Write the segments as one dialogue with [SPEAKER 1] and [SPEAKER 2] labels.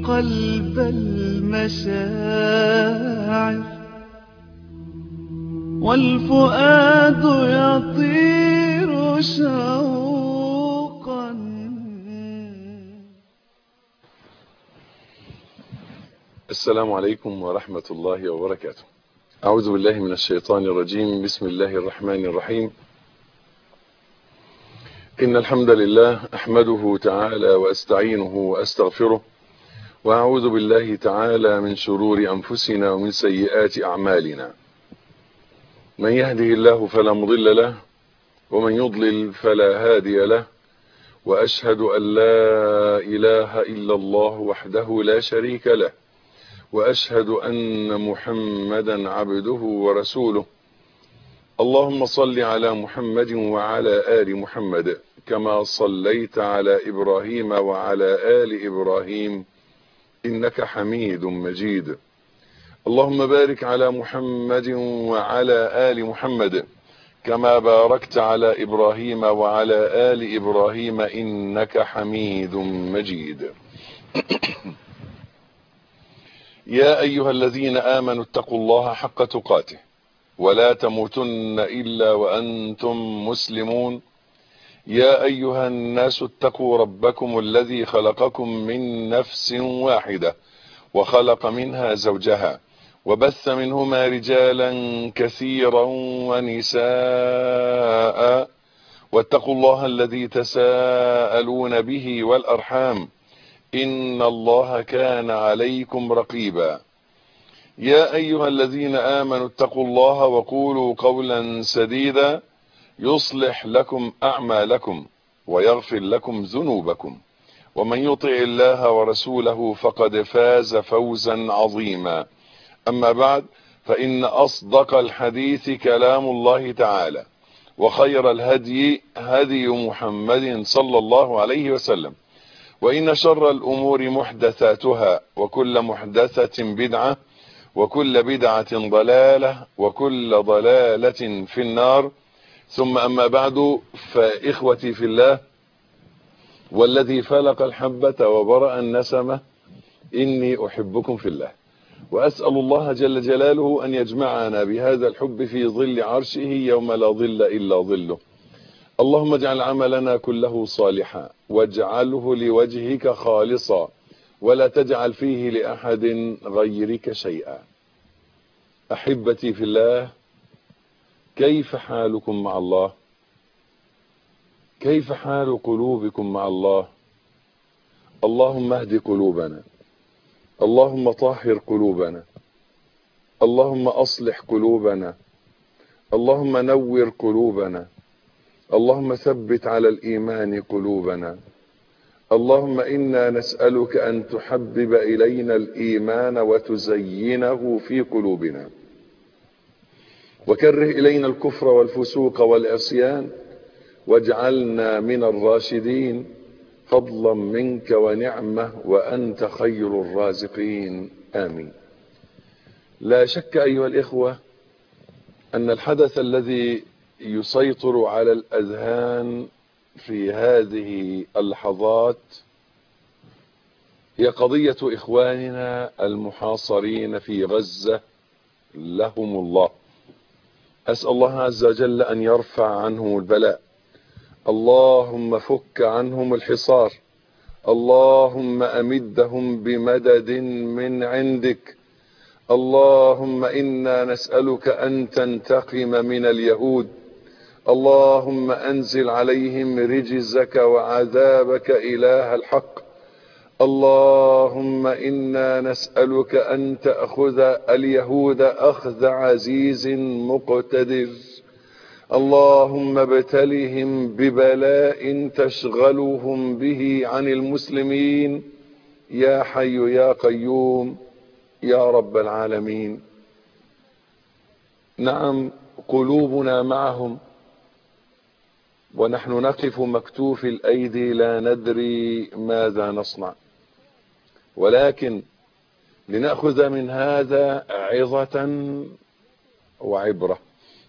[SPEAKER 1] قلب المشاعر والفؤاد يطير شوقا
[SPEAKER 2] السلام عليكم ورحمة الله وبركاته أعوذ بالله من الشيطان الرجيم بسم الله الرحمن الرحيم إن الحمد لله أحمده تعالى وأستعينه وأستغفره وأعوذ بالله تعالى من شرور أنفسنا ومن سيئات أعمالنا من يهده الله فلا مضل له ومن يضلل فلا هادي له وأشهد أن لا إله إلا الله وحده لا شريك له وأشهد أن محمدا عبده ورسوله اللهم صل على محمد وعلى آل محمد كما صليت على إبراهيم وعلى آل إبراهيم إنك حميد مجيد اللهم بارك على محمد وعلى آل محمد كما باركت على إبراهيم وعلى آل إبراهيم إنك حميد مجيد يا أيها الذين آمنوا اتقوا الله حق تقاته ولا تموتن إلا وأنتم مسلمون يا أيها الناس اتقوا ربكم الذي خلقكم من نفس واحدة وخلق منها زوجها وبث منهما رجالا كثيرا ونساء واتقوا الله الذي تساءلون به والأرحام إن الله كان عليكم رقيبا يا أيها الذين آمنوا اتقوا الله وقولوا قولا سديدا يصلح لكم أعمالكم ويغفر لكم ذنوبكم ومن يطع الله ورسوله فقد فاز فوزا عظيما أما بعد فإن أصدق الحديث كلام الله تعالى وخير الهدي هدي محمد صلى الله عليه وسلم وإن شر الأمور محدثاتها وكل محدثة بدعة وكل بدعة ضلالة وكل ضلالة في النار ثم أما بعد فإخوتي في الله والذي فلق الحبة وبرأ النسمة إني أحبكم في الله وأسأل الله جل جلاله أن يجمعنا بهذا الحب في ظل عرشه يوم لا ظل إلا ظله اللهم اجعل عملنا كله صالحا واجعله لوجهك خالصا ولا تجعل فيه لأحد غيرك شيئا أحبتي في الله كيف حالكم مع الله كيف حال قلوبكم مع الله اللهم اهد قلوبنا اللهم طهر قلوبنا اللهم أصلح قلوبنا اللهم نور قلوبنا اللهم ثبت على الإيمان قلوبنا اللهم إنا نسألك أن تحبب إلينا الإيمان وتزينه في قلوبنا وكره إلينا الكفر والفسوق والعصيان واجعلنا من الراشدين فضلا منك ونعمة وأنت خير الرازقين آمين لا شك أيها الإخوة أن الحدث الذي يسيطر على الأذهان في هذه اللحظات هي قضية إخواننا المحاصرين في غزة لهم الله أسأل الله عز وجل أن يرفع عنهم البلاء اللهم فك عنهم الحصار اللهم أمدهم بمدد من عندك اللهم إنا نسألك أن تنتقم من اليهود اللهم أنزل عليهم رجزك وعذابك إله الحق اللهم إنا نسألك أن تأخذ اليهود أخذ عزيز مقتدر اللهم ابتلهم ببلاء تشغلهم به عن المسلمين يا حي يا قيوم يا رب العالمين نعم قلوبنا معهم ونحن نقف مكتوف الأيدي لا ندري ماذا نصنع ولكن لنأخذ من هذا عظة وعبرة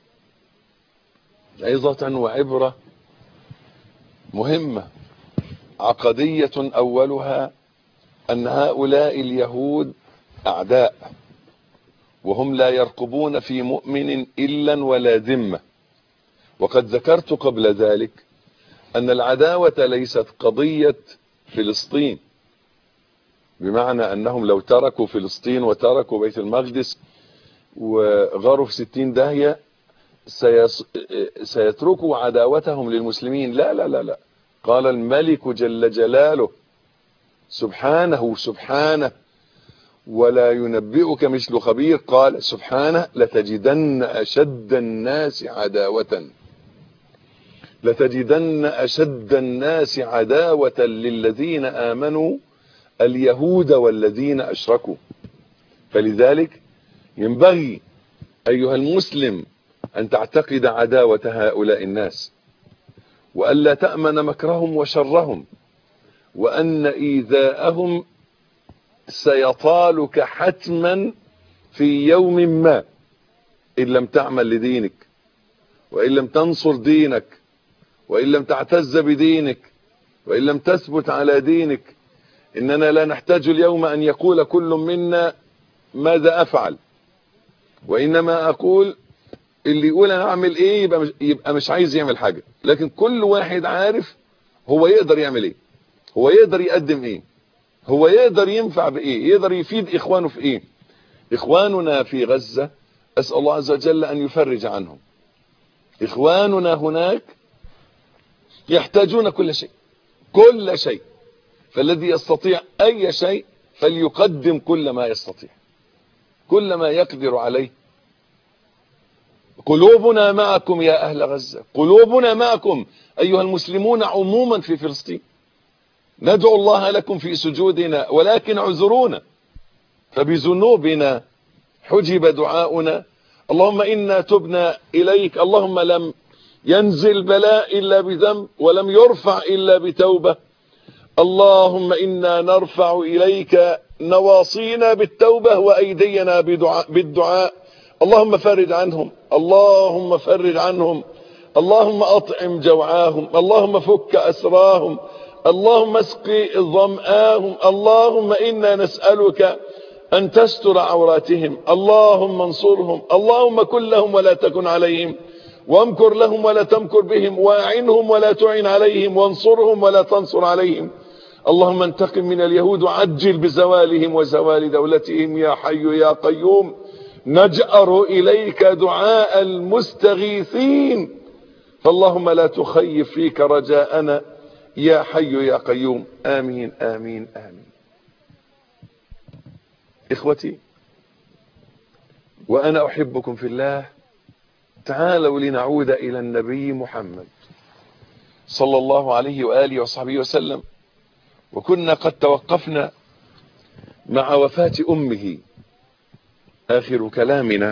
[SPEAKER 2] عظة وعبرة مهمة عقدية أولها أن هؤلاء اليهود أعداء وهم لا يرقبون في مؤمن إلا ولا ذمة وقد ذكرت قبل ذلك أن العداوة ليست قضية فلسطين بمعنى أنهم لو تركوا فلسطين وتركوا بيت المقدس وغاروا في ستين داهية سيس... سيتركوا عداوتهم للمسلمين لا لا لا لا قال الملك جل جلاله سبحانه سبحانه ولا ينبئك مثل خبير قال سبحانه لتجدن أشد الناس عداوة لتجدن أشد الناس عداوة للذين آمنوا اليهود والذين أشركوا فلذلك ينبغي أيها المسلم أن تعتقد عداوة هؤلاء الناس وألا تأمن مكرهم وشرهم وأن إيذاءهم سيطالك حتما في يوم ما إن لم تعمل لدينك وإن لم تنصر دينك وإن لم تعتز بدينك وإن لم تثبت على دينك إننا لا نحتاج اليوم أن يقول كل منا ماذا أفعل وإنما أقول اللي يقول أنا أعمل إيه يبقى مش, يبقى مش عايز يعمل حاجة لكن كل واحد عارف هو يقدر يعمل إيه هو يقدر يقدم إيه هو يقدر ينفع بإيه يقدر يفيد إخوانه في إيه إخواننا في غزة أسأل الله عز وجل أن يفرج عنهم إخواننا هناك يحتاجون كل شيء كل شيء فالذي يستطيع أي شيء فليقدم كل ما يستطيع كل ما يقدر عليه قلوبنا معكم يا أهل غزة قلوبنا معكم أيها المسلمون عموما في فلسطين ندعو الله لكم في سجودنا ولكن عذرونا فبذنوبنا حجب دعاؤنا اللهم إنا تبنا إليك اللهم لم ينزل بلاء إلا بذنب ولم يرفع إلا بتوبة اللهم إنا نرفع إليك نواصينا بالتوبة وأيدينا بدعاء بالدعاء اللهم فرج عنهم اللهم فرج عنهم اللهم أطعم جوعاهم اللهم فك أسراهم اللهم اسقي ظمآهم اللهم إنا نسألك أن تستر عوراتهم اللهم انصرهم اللهم كن لهم ولا تكن عليهم وامكر لهم ولا تمكر بهم واعنهم ولا تعن عليهم وانصرهم ولا تنصر عليهم اللهم انتقم من اليهود وعجل بزوالهم وزوال دولتهم يا حي يا قيوم نجأر إليك دعاء المستغيثين فاللهم لا تخيف فيك رجاءنا يا حي يا قيوم آمين آمين آمين إخوتي وأنا أحبكم في الله تعالوا لنعود إلى النبي محمد صلى الله عليه وآله وصحبه وسلم وكنا قد توقفنا مع وفاة أمه آخر كلامنا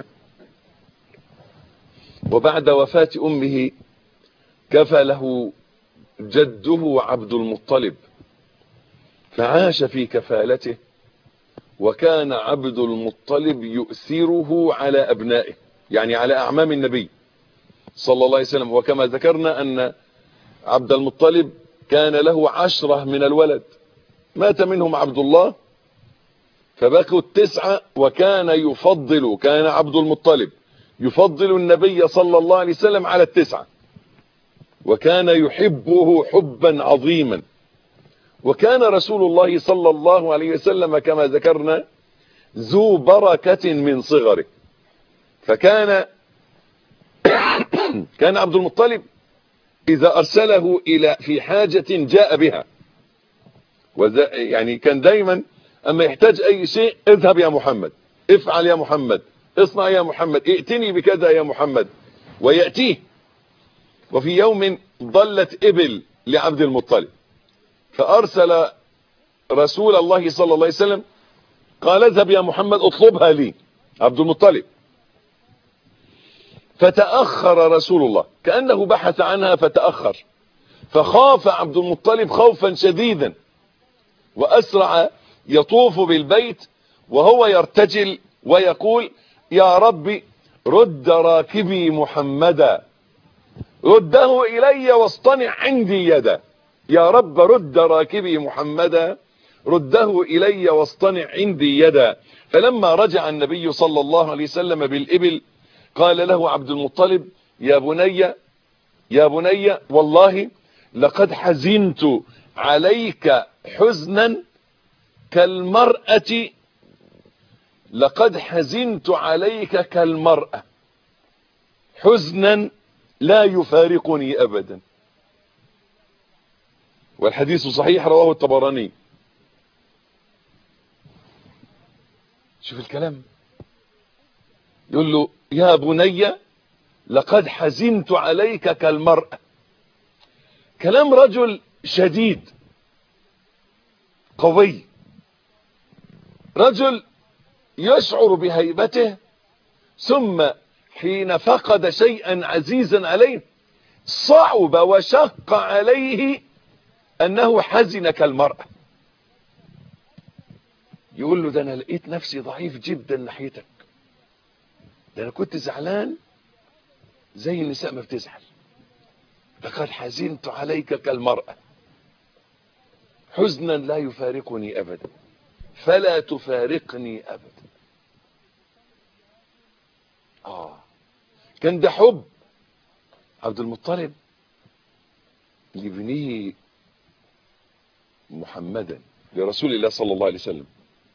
[SPEAKER 2] وبعد وفاة أمه كفله جده عبد المطلب فعاش في كفالته وكان عبد المطلب يؤثره على أبنائه يعني على أعمام النبي صلى الله عليه وسلم وكما ذكرنا أن عبد المطلب كان له عشرة من الولد مات منهم عبد الله فبقوا التسعة وكان يفضل كان عبد المطلب يفضل النبي صلى الله عليه وسلم على التسعة وكان يحبه حبا عظيما وكان رسول الله صلى الله عليه وسلم كما ذكرنا ذو بركة من صغره فكان كان عبد المطلب إذا أرسله إلى في حاجة جاء بها يعني كان دايما أما يحتاج أي شيء اذهب يا محمد افعل يا محمد اصنع يا محمد ائتني بكذا يا محمد ويأتيه وفي يوم ضلت إبل لعبد المطلب فأرسل رسول الله صلى الله عليه وسلم قال اذهب يا محمد اطلبها لي عبد المطلب فتأخر رسول الله كأنه بحث عنها فتأخر فخاف عبد المطلب خوفا شديدا وأسرع يطوف بالبيت وهو يرتجل ويقول يا ربي رد راكبي محمدا رده إلي واصطنع عندي يدا يا رب رد راكبي محمدا رده إلي واصطنع عندي يدا فلما رجع النبي صلى الله عليه وسلم بالإبل قال له عبد المطلب يا بني يا بني والله لقد حزنت عليك حزنا كالمرأة لقد حزنت عليك كالمرأة حزنا لا يفارقني أبدا والحديث صحيح رواه الطبراني شوف الكلام يقول له يا بني لقد حزنت عليك كالمرأة كلام رجل شديد قوي رجل يشعر بهيبته ثم حين فقد شيئا عزيزا عليه صعب وشق عليه انه حزن كالمرأة يقول له ده انا لقيت نفسي ضعيف جدا ناحيتك ده انا كنت زعلان زي النساء ما بتزعل لقد حزنت عليك كالمرأة حزنا لا يفارقني ابدا فلا تفارقني ابدا اه كان ده حب عبد المطلب لابنه محمدا لرسول الله صلى الله عليه وسلم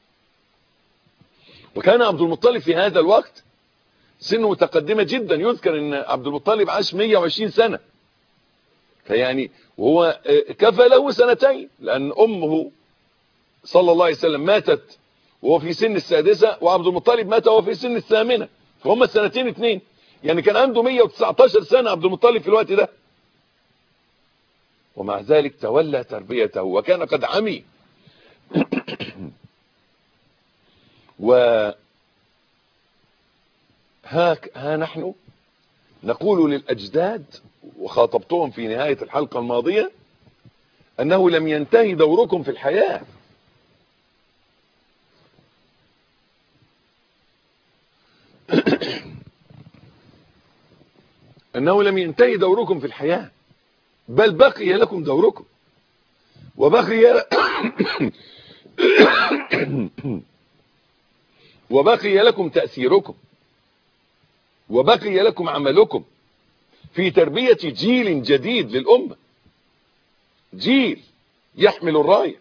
[SPEAKER 2] وكان عبد المطلب في هذا الوقت سنه متقدمة جدا يذكر ان عبد المطلب عاش 120 سنة فيعني وهو كفى له سنتين لان امه صلى الله عليه وسلم ماتت وهو في سن السادسة وعبد المطلب مات وهو في سن الثامنة فهم السنتين اتنين يعني كان عنده 119 سنة عبد المطلب في الوقت ده ومع ذلك تولى تربيته وكان قد عمي و هاك ها نحن نقول للأجداد وخاطبتهم في نهاية الحلقة الماضية أنه لم ينتهي دوركم في الحياة أنه لم ينتهي دوركم في الحياة بل بقي لكم دوركم وبقي وبقي لكم تأثيركم وبقي لكم عملكم في تربية جيل جديد للأمة جيل يحمل الراية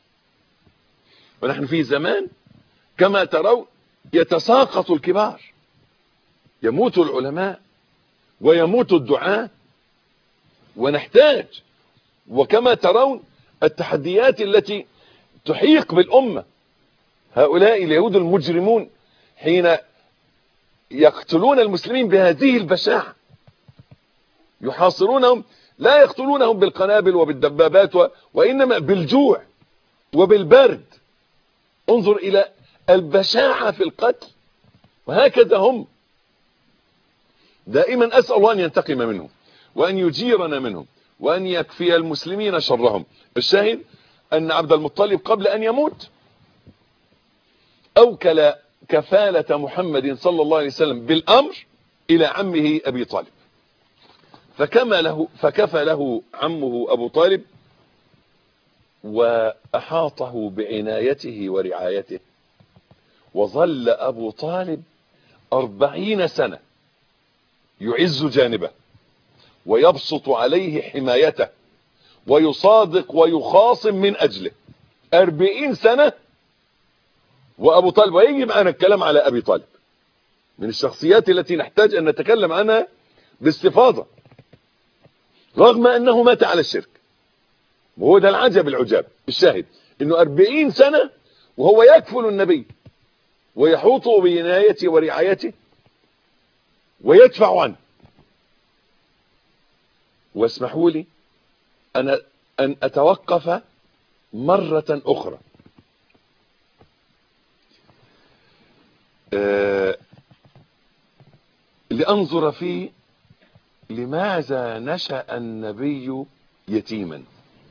[SPEAKER 2] ونحن في زمان كما ترون يتساقط الكبار يموت العلماء ويموت الدعاء ونحتاج وكما ترون التحديات التي تحيق بالأمة هؤلاء اليهود المجرمون حين يقتلون المسلمين بهذه البشاعة يحاصرونهم لا يقتلونهم بالقنابل وبالدبابات و... وإنما بالجوع وبالبرد انظر إلى البشاعة في القتل وهكذا هم دائما أسأل الله أن ينتقم منهم وأن يجيرنا منهم وأن يكفي المسلمين شرهم الشاهد أن عبد المطلب قبل أن يموت أوكل كفالة محمد صلى الله عليه وسلم بالأمر إلى عمه أبي طالب فكما له فكفى له عمه أبو طالب وأحاطه بعنايته ورعايته وظل أبو طالب أربعين سنة يعز جانبه ويبسط عليه حمايته ويصادق ويخاصم من أجله أربعين سنة وأبو طالب ويجي معنا الكلام على أبي طالب من الشخصيات التي نحتاج أن نتكلم عنها باستفاضة رغم أنه مات على الشرك وهو ده العجب العجاب الشاهد أنه أربعين سنة وهو يكفل النبي ويحوطه بعنايته ورعايته ويدفع عنه واسمحوا لي أنا أن أتوقف مرة أخرى أه لأنظر في لماذا نشأ النبي يتيما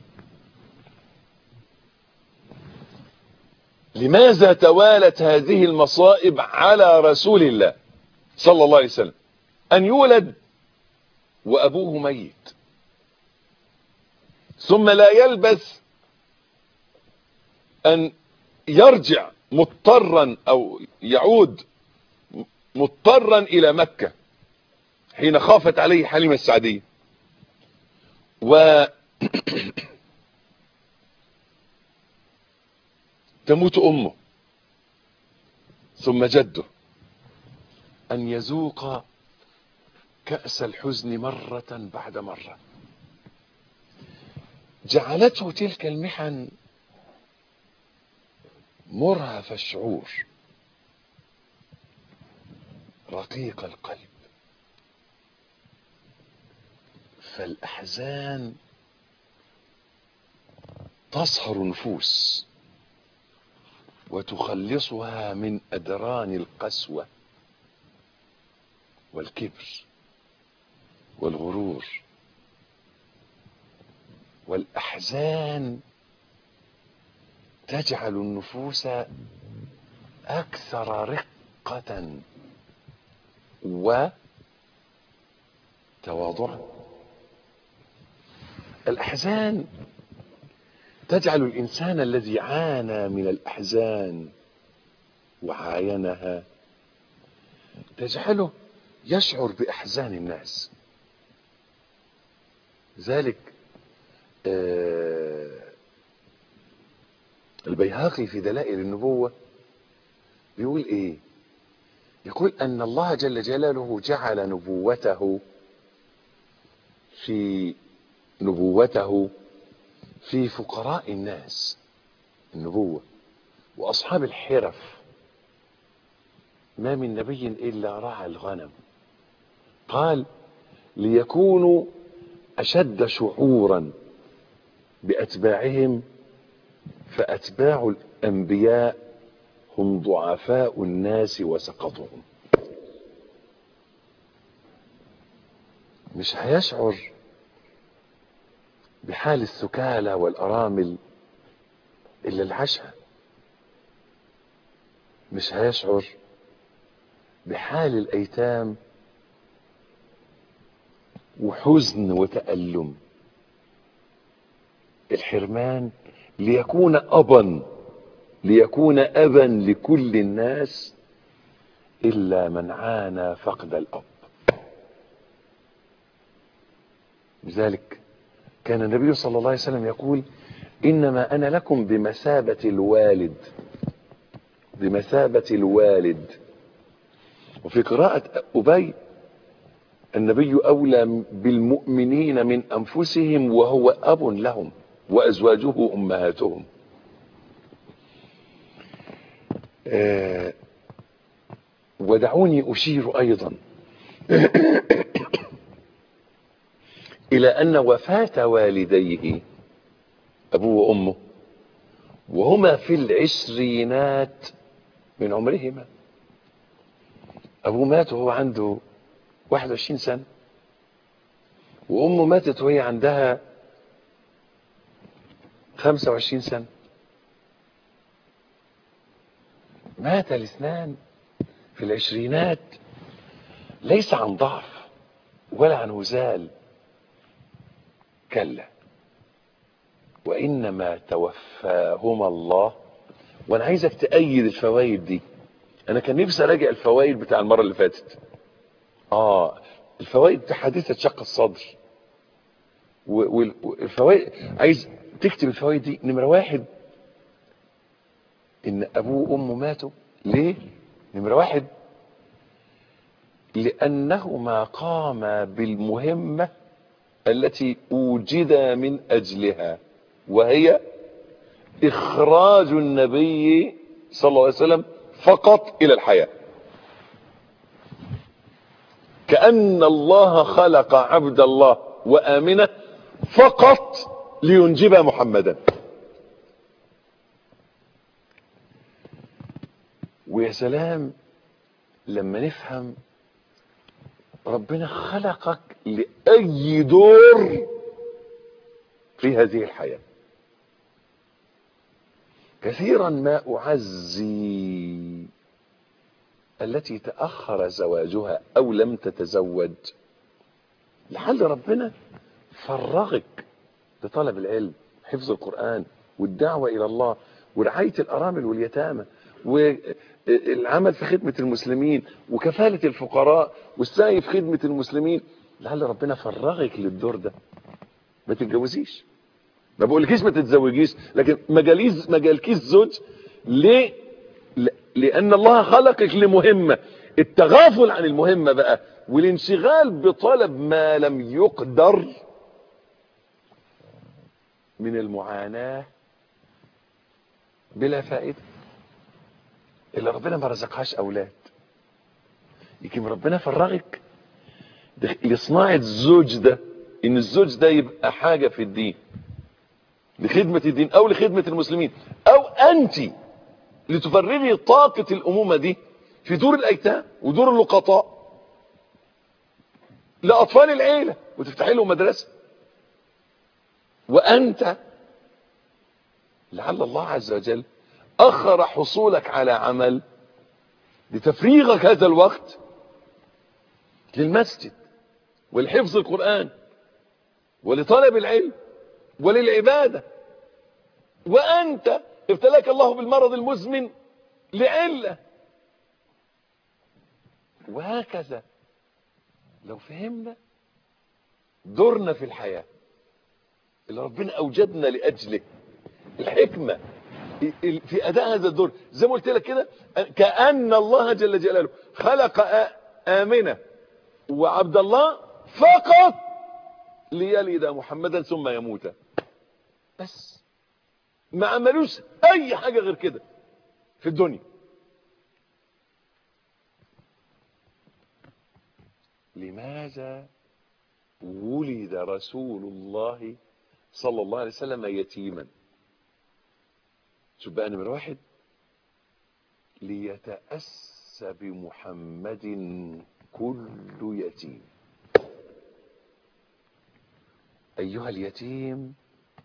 [SPEAKER 2] لماذا توالت هذه المصائب على رسول الله صلى الله عليه وسلم أن يولد وأبوه ميت ثم لا يلبث ان يرجع مضطرا او يعود مضطرا الى مكة حين خافت عليه حليمة السعدية و تموت امه ثم جده ان يذوق كأس الحزن مرة بعد مرة جعلته تلك المحن مرهف الشعور رقيق القلب فالأحزان تصهر نفوس وتخلصها من أدران القسوة والكبر والغرور والأحزان تجعل النفوس أكثر رقة وتواضعا الأحزان تجعل الإنسان الذي عانى من الأحزان وعاينها تجعله يشعر بأحزان الناس ذلك آه البيهقي في دلائل النبوة بيقول ايه يقول ان الله جل جلاله جعل نبوته في نبوته في فقراء الناس النبوة واصحاب الحرف ما من نبي الا رعى الغنم قال ليكونوا اشد شعورا باتباعهم فأتباع الأنبياء هم ضعفاء الناس وسقطهم مش هيشعر بحال الثكالى والأرامل إلا العشاء مش هيشعر بحال الأيتام وحزن وتألم الحرمان ليكون أبا ليكون أبا لكل الناس إلا من عانى فقد الأب لذلك كان النبي صلى الله عليه وسلم يقول إنما أنا لكم بمثابة الوالد بمثابة الوالد وفي قراءة أبي النبي أولى بالمؤمنين من أنفسهم وهو أب لهم وأزواجه أمهاتهم آه ودعوني أشير أيضا إلى أن وفاة والديه أبوه وأمه وهما في العشرينات من عمرهما أبوه مات وهو عنده 21 سنة وأمه ماتت وهي عندها 25 سنة مات الاثنان في العشرينات ليس عن ضعف ولا عن هزال كلا وإنما توفاهما الله وأنا عايزك تأيد الفوائد دي أنا كان نفسي أراجع الفوائد بتاع المرة اللي فاتت آه الفوائد بتاع حادثة شق الصدر والفوائد عايز تكتب الفوائد دي نمرة واحد ان ابوه وامه ماتوا ليه نمرة واحد لانهما قاما بالمهمة التي اوجد من اجلها وهي اخراج النبي صلى الله عليه وسلم فقط الى الحياة كأن الله خلق عبد الله وآمنه فقط لينجب محمدا ويا سلام لما نفهم ربنا خلقك لأي دور في هذه الحياة كثيرا ما أعزي التي تأخر زواجها أو لم تتزوج لعل ربنا فرغك لطلب العلم حفظ القرآن والدعوة إلى الله ورعاية الأرامل واليتامى والعمل في خدمة المسلمين وكفالة الفقراء والسعي في خدمة المسلمين لعل ربنا فرغك للدور ده ما تتجوزيش ما بقولكيش ما تتزوجيش لكن ما جاليش ما جالكيش زوج ليه ل- لان الله خلقك لمهمه التغافل عن المهمه بقى والانشغال بطلب ما لم يقدر من المعاناه بلا فائده اللي ربنا ما رزقهاش اولاد يمكن ربنا فرغك ده- لصناعه الزوج ده ان الزوج ده يبقى حاجه في الدين لخدمة الدين او لخدمة المسلمين او انت لتفرغي طاقة الامومة دي في دور الايتام ودور اللقطاء لاطفال العيلة وتفتحي لهم مدرسة وانت لعل الله عز وجل اخر حصولك على عمل لتفريغك هذا الوقت للمسجد ولحفظ القرآن ولطلب العلم وللعبادة وأنت ابتلاك الله بالمرض المزمن لعلة وهكذا لو فهمنا دورنا في الحياة اللي ربنا أوجدنا لأجله الحكمة في أداء هذا الدور زي ما قلت لك كده كأن الله جل جلاله خلق آ- آمنة وعبد الله فقط ليلد محمدا ثم يموت بس ما عملوش اي حاجة غير كده في الدنيا لماذا ولد رسول الله صلى الله عليه وسلم يتيما شوف بقى نمرة واحد ليتأسى بمحمد كل يتيم أيها اليتيم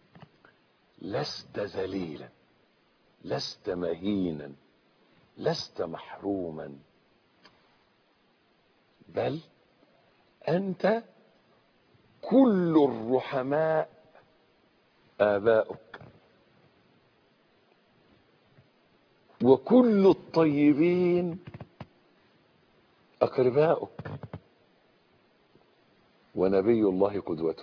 [SPEAKER 2] لست ذليلا لست مهينا لست محروما بل أنت كل الرحماء آباؤك وكل الطيبين أقرباؤك ونبي الله قدوتك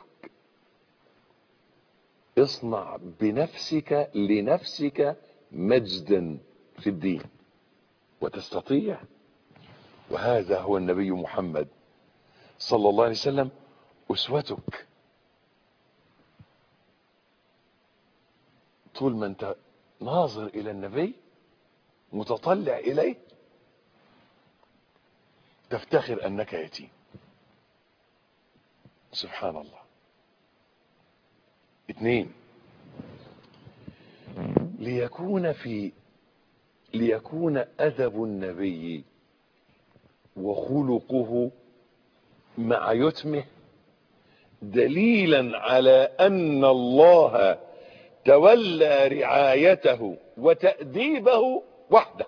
[SPEAKER 2] اصنع بنفسك لنفسك مجدا في الدين وتستطيع وهذا هو النبي محمد صلى الله عليه وسلم أسوتك طول ما انت ناظر إلى النبي متطلع إليه تفتخر أنك يتيم سبحان الله اثنين ليكون في ليكون أدب النبي وخلقه مع يتمه دليلا على أن الله تولى رعايته وتأديبه وحده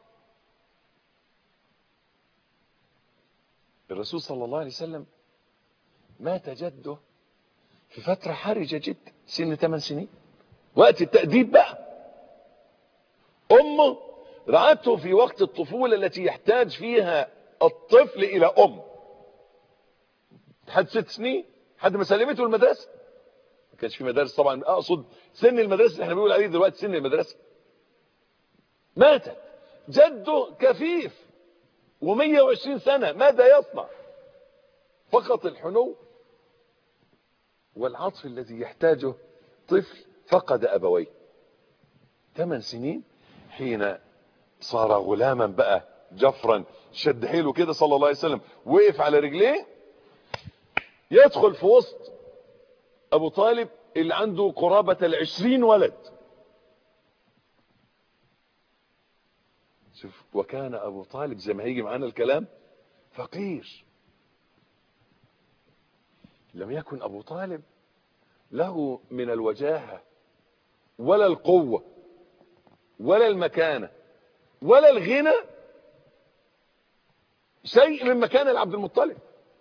[SPEAKER 2] الرسول صلى الله عليه وسلم مات جده في فترة حرجة جدا سن 8 سنين وقت التأديب بقى أمه رعته في وقت الطفولة التي يحتاج فيها الطفل إلى أم لحد ست سنين لحد ما سلمته المدرسة ما كانش في مدارس طبعا أقصد سن المدرسة اللي احنا بنقول عليه دلوقتي سن المدرسة ماتت جده كفيف و120 سنة ماذا يصنع فقط الحنو والعطف الذي يحتاجه طفل فقد أبويه ثمان سنين حين صار غلاما بقى جفرا شد حيله كده صلى الله عليه وسلم وقف على رجليه يدخل في وسط أبو طالب اللي عنده قرابة العشرين ولد شوف وكان أبو طالب زي ما هيجي معانا الكلام فقير لم يكن أبو طالب له من الوجاهة ولا القوة ولا المكانة ولا الغنى شيء من مكان العبد المطلب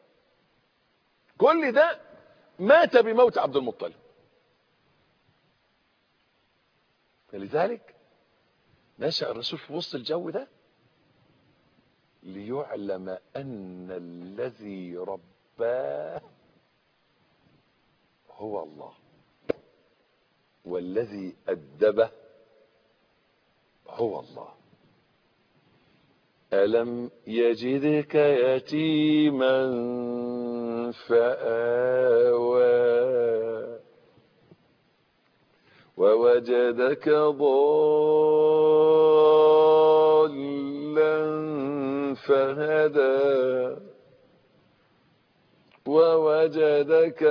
[SPEAKER 2] كل ده مات بموت عبد المطلب فلذلك نشأ الرسول في وسط الجو ده ليعلم أن الذي رباه هو الله والذي أدبه هو الله ألم يجدك يتيما فآوى ووجدك ضالا فهدى ووجدك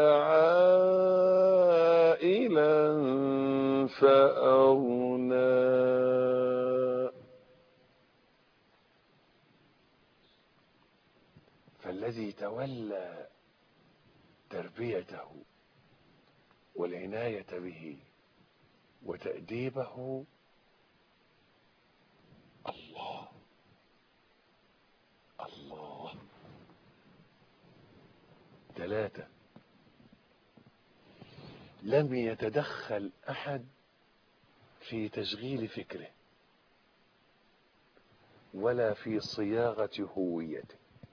[SPEAKER 2] عائلا فأغنى فالذي تولى تربيته والعناية به وتأديبه الله الله ثلاثة لم يتدخل أحد في تشغيل فكره ولا في صياغة هويته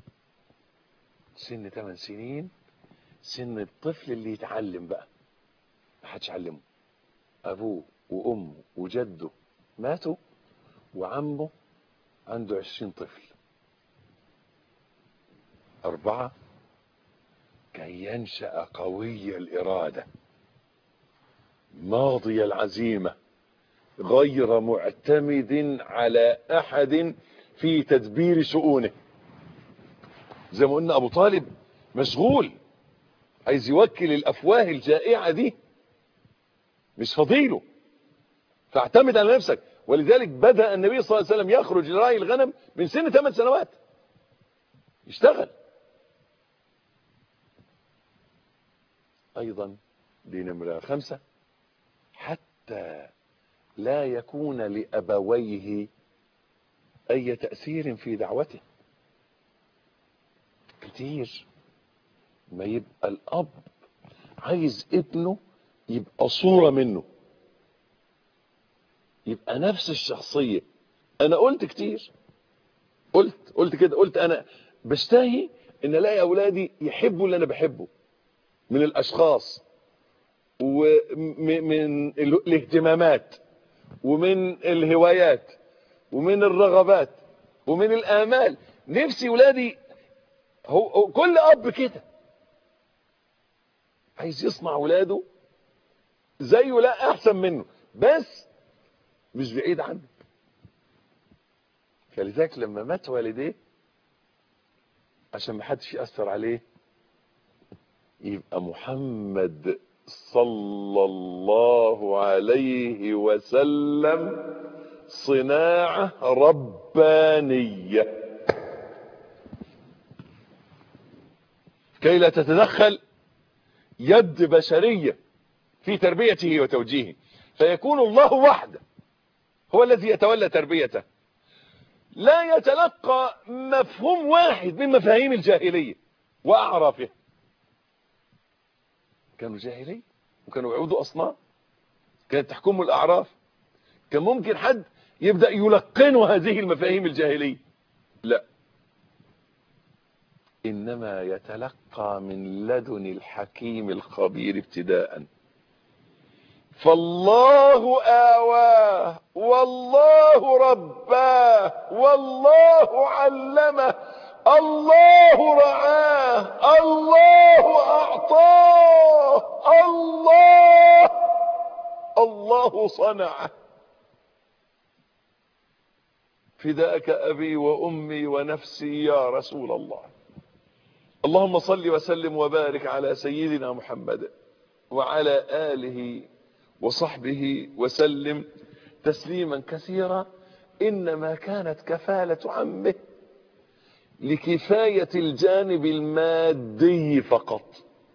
[SPEAKER 2] سن 8 سنين سن الطفل اللي يتعلم بقى ما حدش علمه ابوه وامه وجده ماتوا وعمه عنده عشرين طفل اربعة كي ينشأ قوي الارادة ماضي العزيمة غير معتمد على احد في تدبير شؤونه زي ما قلنا ابو طالب مشغول عايز يوكل الافواه الجائعة دي مش فضيله فاعتمد على نفسك ولذلك بدأ النبي صلى الله عليه وسلم يخرج لرعي الغنم من سن 8 سنوات يشتغل ايضا دي نمرة خمسة حتى لا يكون لأبويه اي تأثير في دعوته كتير ما يبقى الاب عايز ابنه يبقى صورة منه يبقى نفس الشخصية انا قلت كتير قلت قلت كده قلت انا بشتهي ان الاقي اولادي يحبوا اللي انا بحبه من الاشخاص ومن الاهتمامات ومن الهوايات ومن الرغبات ومن الامال نفسي ولادي هو, هو كل اب كده عايز يصنع ولاده زيه لا احسن منه بس مش بعيد عنه فلذلك لما مات والديه عشان ما حدش يأثر عليه يبقى محمد صلى الله عليه وسلم صناعة ربانية كي لا تتدخل يد بشرية في تربيته وتوجيهه فيكون الله وحده هو الذي يتولى تربيته لا يتلقى مفهوم واحد من مفاهيم الجاهلية وأعرافها كانوا جاهلية وكانوا يعودوا أصنام كانت تحكموا الأعراف كان ممكن حد يبدأ يلقنوا هذه المفاهيم الجاهلية لا إنما يتلقى من لدن الحكيم الخبير ابتداء فالله آواه والله رباه والله علمه الله رعاه الله أعطاه الله الله صنعه فداك أبي وأمي ونفسي يا رسول الله اللهم صل وسلم وبارك على سيدنا محمد وعلى آله وصحبه وسلم تسليما كثيرا إنما كانت كفالة عمه لكفاية الجانب المادي فقط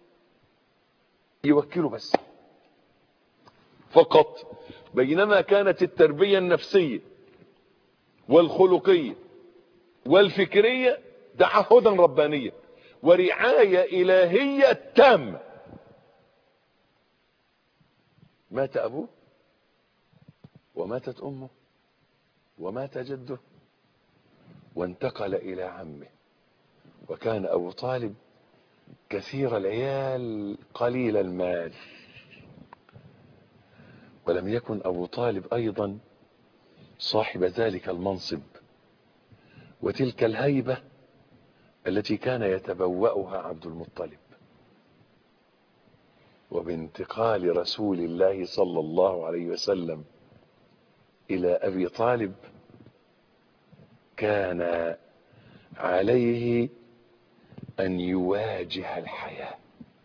[SPEAKER 2] يوكله بس فقط بينما كانت التربية النفسية والخلقية والفكرية تعهدا ربانيا ورعاية إلهية تامة مات أبوه وماتت أمه ومات جده وانتقل إلى عمه وكان أبو طالب كثير العيال قليل المال ولم يكن أبو طالب أيضا صاحب ذلك المنصب وتلك الهيبة التي كان يتبوأها عبد المطلب وبانتقال رسول الله صلى الله عليه وسلم إلى أبي طالب كان عليه أن يواجه الحياة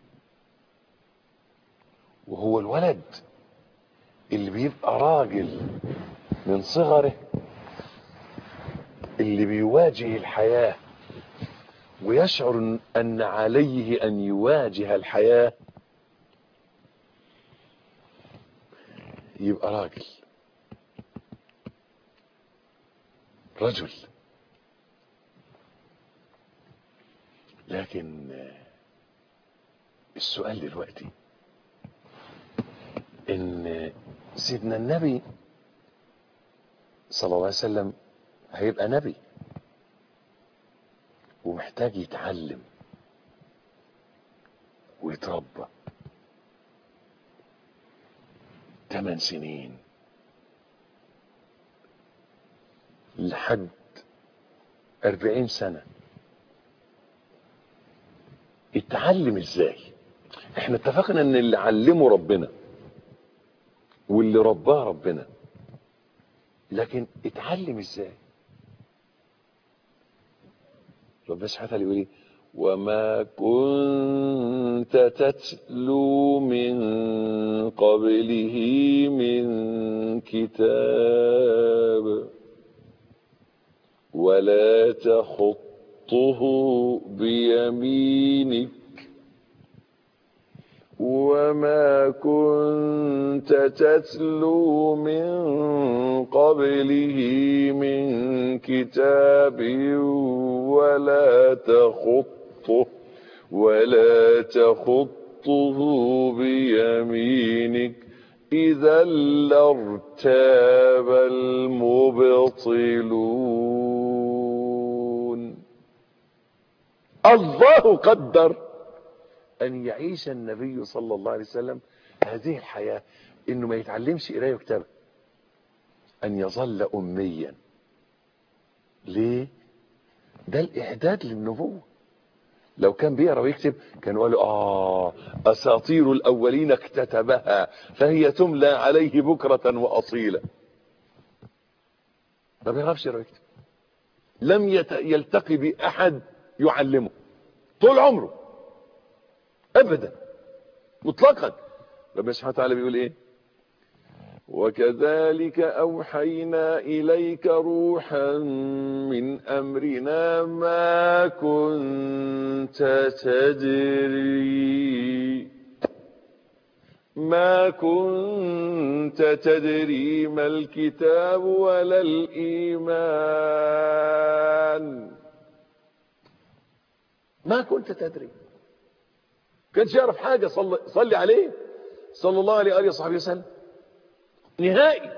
[SPEAKER 2] وهو الولد اللي بيبقى راجل من صغره اللي بيواجه الحياة ويشعر أن عليه أن يواجه الحياة يبقى راجل رجل لكن السؤال دلوقتي ان سيدنا النبي صلى الله عليه وسلم هيبقى نبي ومحتاج يتعلم ويتربى ثمان سنين لحد أربعين سنة اتعلم ازاي احنا اتفقنا ان اللي علمه ربنا واللي رباه ربنا لكن اتعلم ازاي ربنا سبحانه وتعالى يقول ايه وما كنت تتلو من قبله من كتاب ولا تخطه بيمينك وما كنت تتلو من قبله من كتاب ولا تخطه ولا تخطه بيمينك إذا لارتاب المبطلون الله قدر أن يعيش النبي صلى الله عليه وسلم هذه الحياة إنه ما يتعلمش قراية وكتابة أن يظل أميا ليه؟ ده الإعداد للنبوة لو كان بيقرا ويكتب كانوا قالوا آه أساطير الأولين اكتتبها فهي تملى عليه بكرة وأصيلا ما بيعرفش يقرا ويكتب لم يت... يلتقي بأحد يعلمه طول عمره ابدا مطلقا ربنا سبحانه وتعالى بيقول ايه وكذلك اوحينا اليك روحا من امرنا ما كنت تدري ما كنت تدري ما الكتاب ولا الايمان ما كنت تدري كانش يعرف حاجة صلي, صلي عليه صلى الله عليه وآله وصحبه وسلم نهائي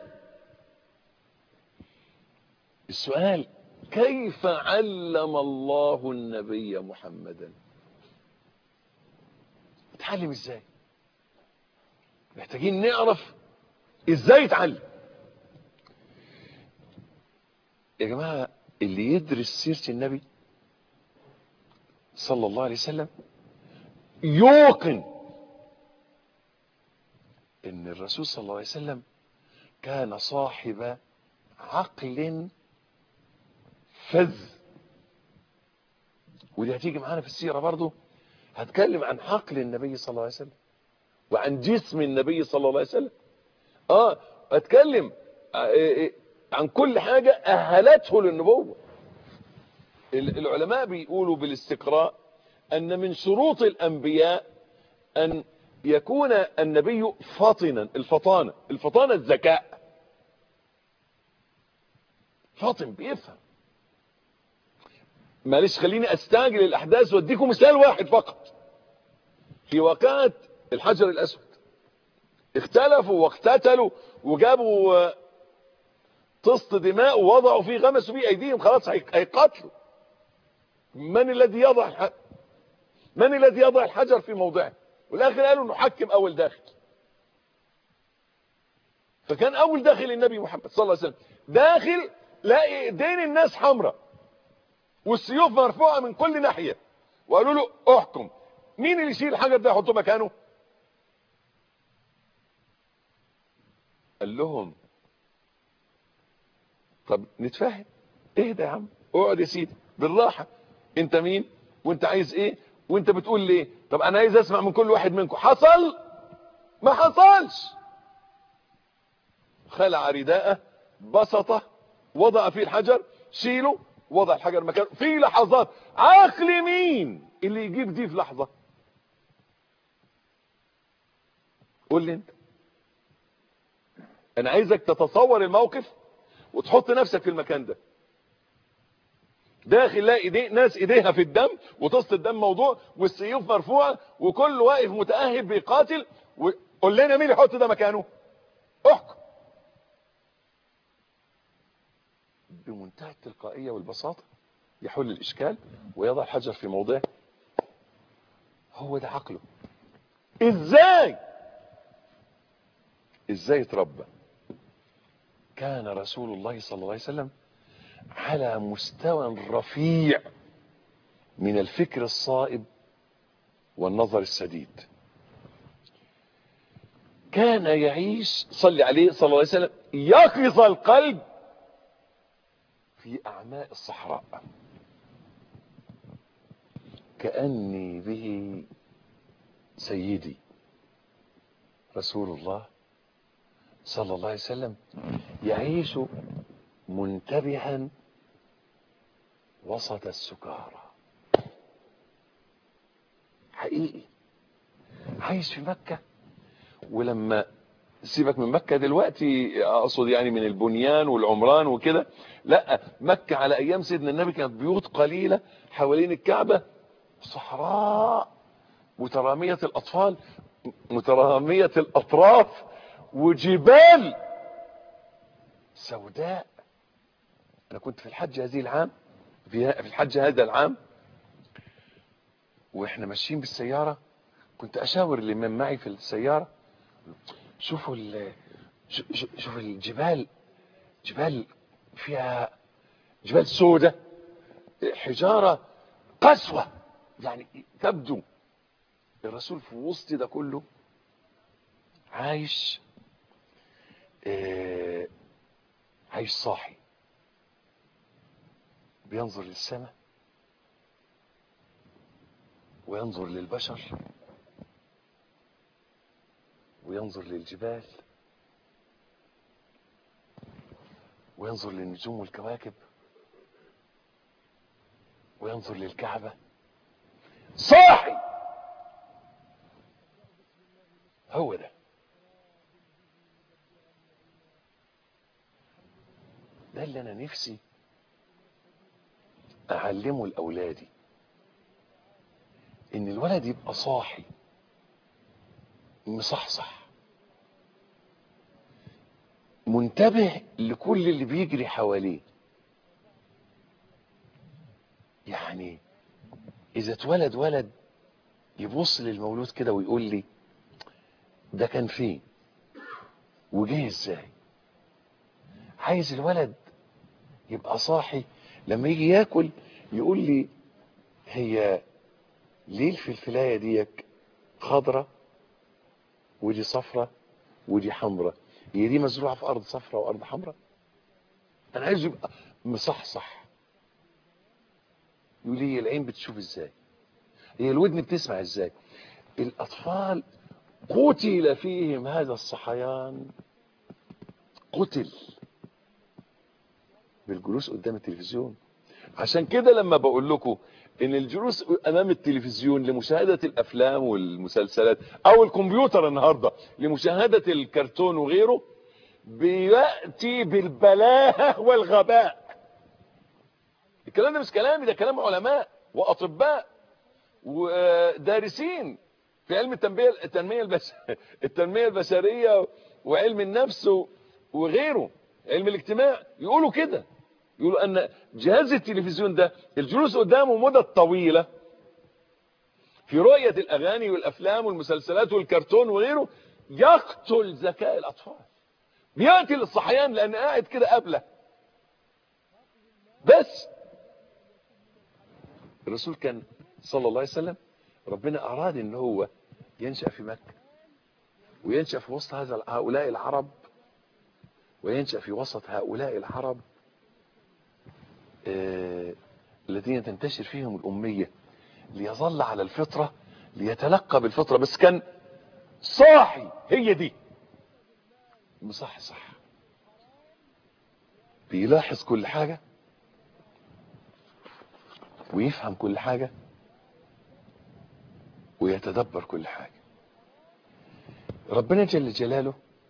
[SPEAKER 2] السؤال كيف علم الله النبي محمدا اتعلم ازاي محتاجين نعرف ازاي يتعلم يا جماعة اللي يدرس سيرة النبي صلى الله عليه وسلم يوقن ان الرسول صلى الله عليه وسلم كان صاحب عقل فذ ودي هتيجي معانا في السيرة برضو هتكلم عن عقل النبي صلى الله عليه وسلم وعن جسم النبي صلى الله عليه وسلم اه اتكلم عن كل حاجة اهلته للنبوة العلماء بيقولوا بالاستقراء أن من شروط الأنبياء أن يكون النبي فطنا الفطانة الفطانة الذكاء فاطن بيفهم معلش خليني استعجل الأحداث واديكم مثال واحد فقط في واقعة الحجر الأسود اختلفوا واقتتلوا وجابوا طست دماء ووضعوا فيه غمسوا فيه ايديهم خلاص هي- هيقاتلوا من الذي يضع الح... من الذي يضع الحجر في موضعه والاخر قالوا نحكم اول داخل فكان اول داخل النبي محمد صلى الله عليه وسلم داخل لاقي ايدين الناس حمراء والسيوف مرفوعه من كل ناحيه وقالوا له احكم مين اللي يشيل الحجر ده يحطه مكانه قال لهم طب نتفاهم اهدى يا عم اقعد يا سيدي بالراحه انت مين وانت عايز ايه وانت بتقول ليه طب انا عايز اسمع من كل واحد منكم حصل ما حصلش خلع رداءه بسطه وضع فيه الحجر شيله وضع الحجر مكانه في لحظات عقل مين اللي يجيب دي في لحظه قول لي انت انا عايزك تتصور الموقف وتحط نفسك في المكان ده داخل لا ايديه ناس ايديها في الدم وطست الدم موضوع والسيوف مرفوعه وكل واقف متاهب بيقاتل وقول لنا مين يحط ده مكانه احكم بمنتهى التلقائيه والبساطه يحل الاشكال ويضع الحجر في موضعه هو ده عقله ازاي ازاي اتربى كان رسول الله صلى الله عليه وسلم على مستوى رفيع من الفكر الصائب والنظر السديد كان يعيش صلي عليه صلى الله عليه وسلم يقظ القلب في أعماء الصحراء كأني به سيدي رسول الله صلى الله عليه وسلم يعيش منتبها وسط السكارى حقيقي عايش في مكة ولما سيبك من مكة دلوقتي اقصد يعني من البنيان والعمران وكده لا مكة على ايام سيدنا النبي كانت بيوت قليلة حوالين الكعبة صحراء مترامية الاطفال مترامية الاطراف وجبال سوداء انا كنت في الحج هذه العام في في الحج هذا العام واحنا ماشيين بالسيارة كنت اشاور اللي من معي في السيارة شوفوا ال شو- شو- شوف الجبال جبال فيها جبال سودة حجارة قسوة يعني تبدو الرسول في وسط ده كله عايش آه، عايش صاحي بينظر للسماء وينظر للبشر وينظر للجبال وينظر للنجوم والكواكب وينظر للكعبة صاحي هو ده ده اللي انا نفسي اعلمه لاولادي ان الولد يبقى صاحي مصحصح منتبه لكل اللي بيجري حواليه يعني اذا اتولد ولد يبص للمولود كده ويقول لي ده كان فين وجه ازاي عايز الولد يبقى صاحي لما يجي ياكل يقول لي هي ليه الفلفلايه ديك خضره ودي صفرة ودي حمرة هي دي مزروعة في أرض صفرة وأرض حمرة أنا عايز يبقى مصحصح يقول لي هي العين بتشوف إزاي هي الودن بتسمع إزاي الأطفال قتل فيهم هذا الصحيان قتل بالجلوس قدام التلفزيون عشان كده لما بقول لكم ان الجلوس امام التلفزيون لمشاهدة الافلام والمسلسلات او الكمبيوتر النهاردة لمشاهدة الكرتون وغيره بيأتي بالبلاهة والغباء الكلام ده مش كلامي ده كلام علماء واطباء ودارسين في علم التنمية التنمية البش... التنمية البشرية وعلم النفس وغيره علم الاجتماع يقولوا كده يقولوا ان جهاز التلفزيون ده الجلوس قدامه مدة طويلة في رؤية الاغاني والافلام والمسلسلات والكرتون وغيره يقتل ذكاء الاطفال بيقتل الصحيان لان قاعد كده قبله بس الرسول كان صلى الله عليه وسلم ربنا اراد ان هو ينشأ في مكة وينشأ في وسط هذا هؤلاء العرب وينشأ في وسط هؤلاء العرب آه الذين تنتشر فيهم الأمية ليظل على الفطرة ليتلقى بالفطرة بس كان صاحي هي دي مصح صح بيلاحظ كل حاجة ويفهم كل حاجة ويتدبر كل حاجة ربنا جل جلاله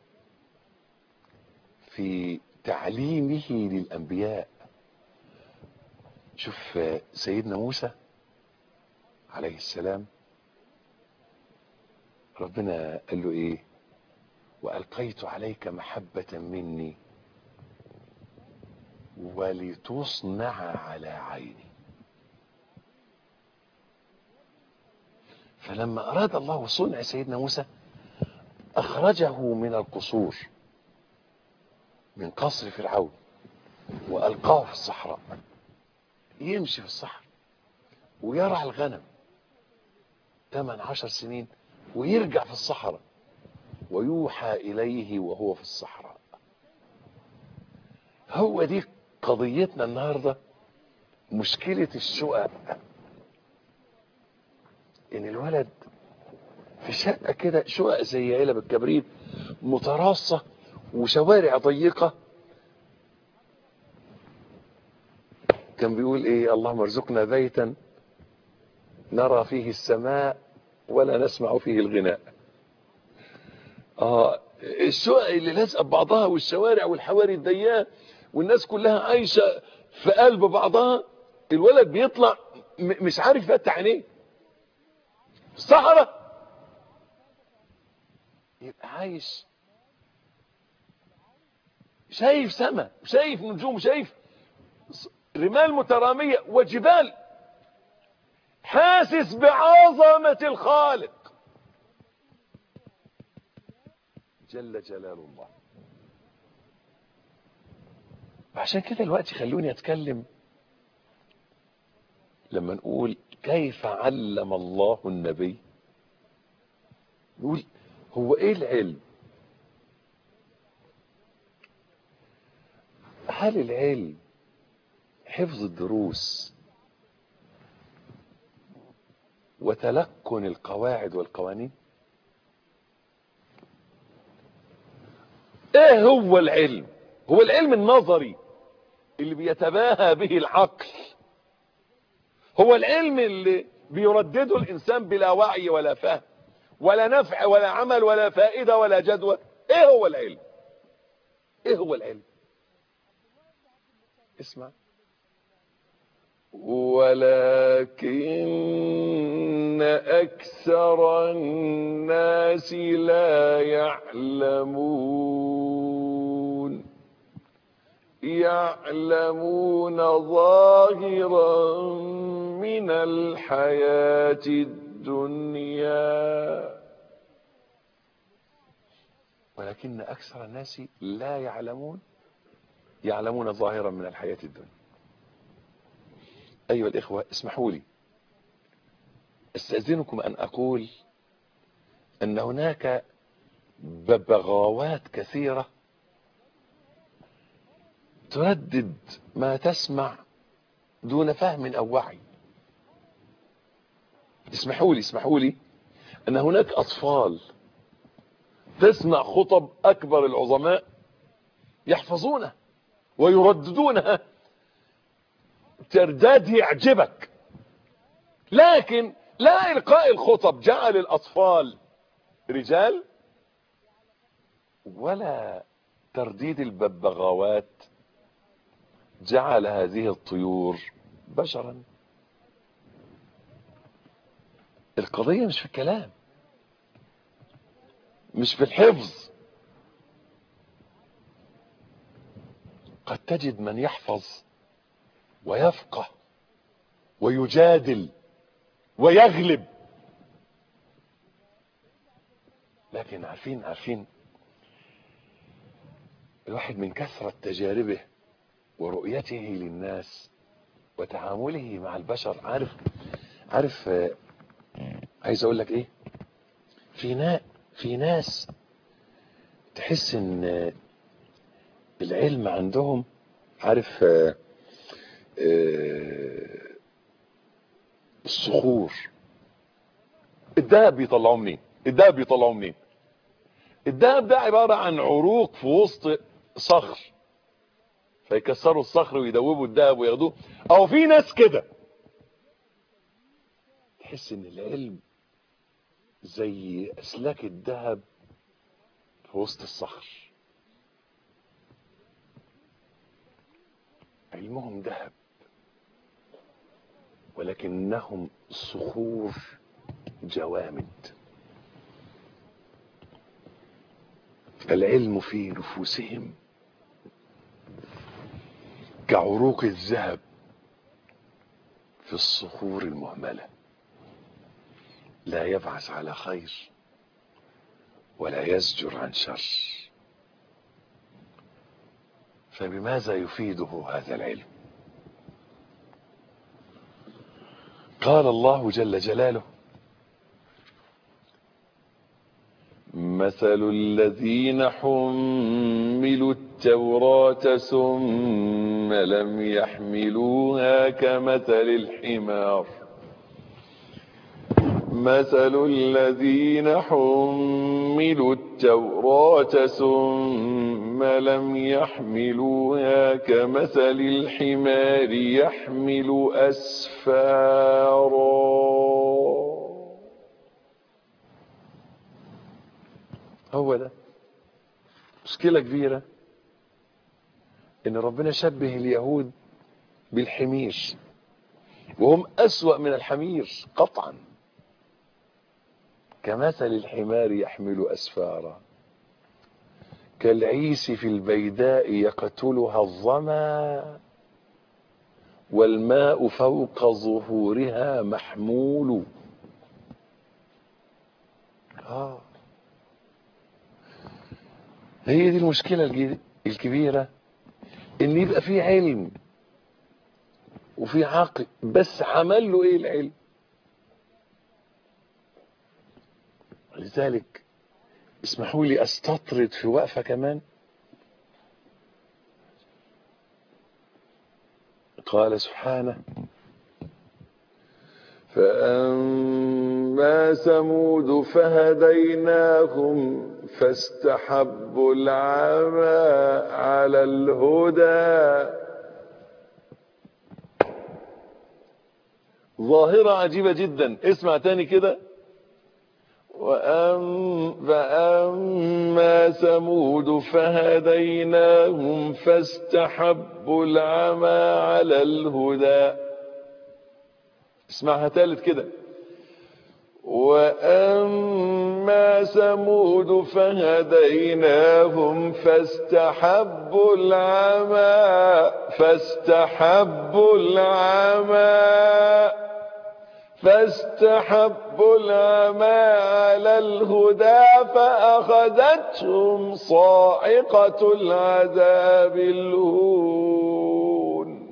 [SPEAKER 2] في تعليمه للأنبياء شوف سيدنا موسى عليه السلام ربنا قال له ايه وألقيت عليك محبة مني ولتصنع على عيني فلما أراد الله صنع سيدنا موسى أخرجه من القصور من قصر فرعون وألقاه في الصحراء يمشي في الصحراء ويرعى الغنم 8 عشر سنين ويرجع في الصحراء ويوحى إليه وهو في الصحراء هو دي قضيتنا النهاردة مشكلة الشقق ان الولد في شقة كده شقق زي علب الكبريت متراصة وشوارع ضيقة كان بيقول ايه اللهم ارزقنا بيتا نرى فيه السماء ولا نسمع فيه الغناء اه الشقق اللي لازقه ببعضها والشوارع والحواري الضيقه والناس كلها عايشه في قلب بعضها الولد بيطلع مش عارف يفتح عينيه الصحراء يبقى عايش شايف سماء وشايف نجوم وشايف رمال مترامية وجبال حاسس بعظمة الخالق جل جلال الله عشان كده الوقت خلوني اتكلم لما نقول كيف علم الله النبي نقول هو ايه العلم هل العلم حفظ الدروس وتلقن القواعد والقوانين ايه هو العلم هو العلم النظري اللي بيتباهى به العقل هو العلم اللي بيردده الانسان بلا وعي ولا فهم ولا نفع ولا عمل ولا فائدة ولا جدوى ايه هو العلم ايه هو العلم اسمع ولكن أكثر الناس لا يعلمون يعلمون ظاهرا من الحياة الدنيا ولكن أكثر الناس لا يعلمون يعلمون ظاهرا من الحياة الدنيا أيها الإخوة اسمحوا لي استأذنكم أن أقول أن هناك ببغاوات كثيرة تردد ما تسمع دون فهم أو وعي اسمحوا لي اسمحوا لي أن هناك أطفال تسمع خطب أكبر العظماء يحفظونها ويرددونها ترداد يعجبك لكن لا إلقاء الخطب جعل الأطفال رجال ولا ترديد الببغاوات جعل هذه الطيور بشرا القضية مش في الكلام مش في الحفظ قد تجد من يحفظ ويفقه ويجادل ويغلب لكن عارفين عارفين الواحد من كثرة تجاربه ورؤيته للناس وتعامله مع البشر عارف عارف آه، عايز اقول لك ايه في نا في ناس تحس ان آه، العلم عندهم عارف آه، آه، الصخور الدهب بيطلعوه منين الدهب بيطلعوه منين الدهب ده عبارة عن عروق في وسط صخر فيكسروا الصخر ويدوبوا الدهب وياخدوه او في ناس كده تحس ان العلم زي اسلاك الذهب في وسط الصخر علمهم ذهب ولكنهم صخور جوامد العلم في نفوسهم كعروق الذهب في الصخور المهملة لا يبعث على خير ولا يزجر عن شر فبماذا يفيده هذا العلم قال الله جل جلاله مثل الذين حملوا التوراة ثم لم يحملوها كمثل الحمار مثل الذين حملوا التوراة ثم لم يحملوها كمثل الحمار يحمل أسفارا هو ده مشكلة كبيرة ان ربنا شبه اليهود بالحمير وهم اسوأ من الحمير قطعا كمثل الحمار يحمل اسفارا كالعيس في البيداء يقتلها الظما والماء فوق ظهورها محمول آه. هي دي المشكلة الجي- الكبيرة ان يبقى في علم وفي عقل بس عمل له ايه العلم لذلك اسمحوا لي استطرد في وقفة كمان قال سبحانه فأما ثمود فهديناهم فاستحبوا العمى على الهدى ظاهرة عجيبة جدا اسمع تاني كده وأم فأما ثمود فهديناهم فاستحبوا العمى على الهدى اسمعها تالت كده وأما ثمود فهديناهم فاستحبوا العمى فاستحبوا العمى فاستحبوا العمى على الهدى فأخذتهم صاعقة العذاب الهون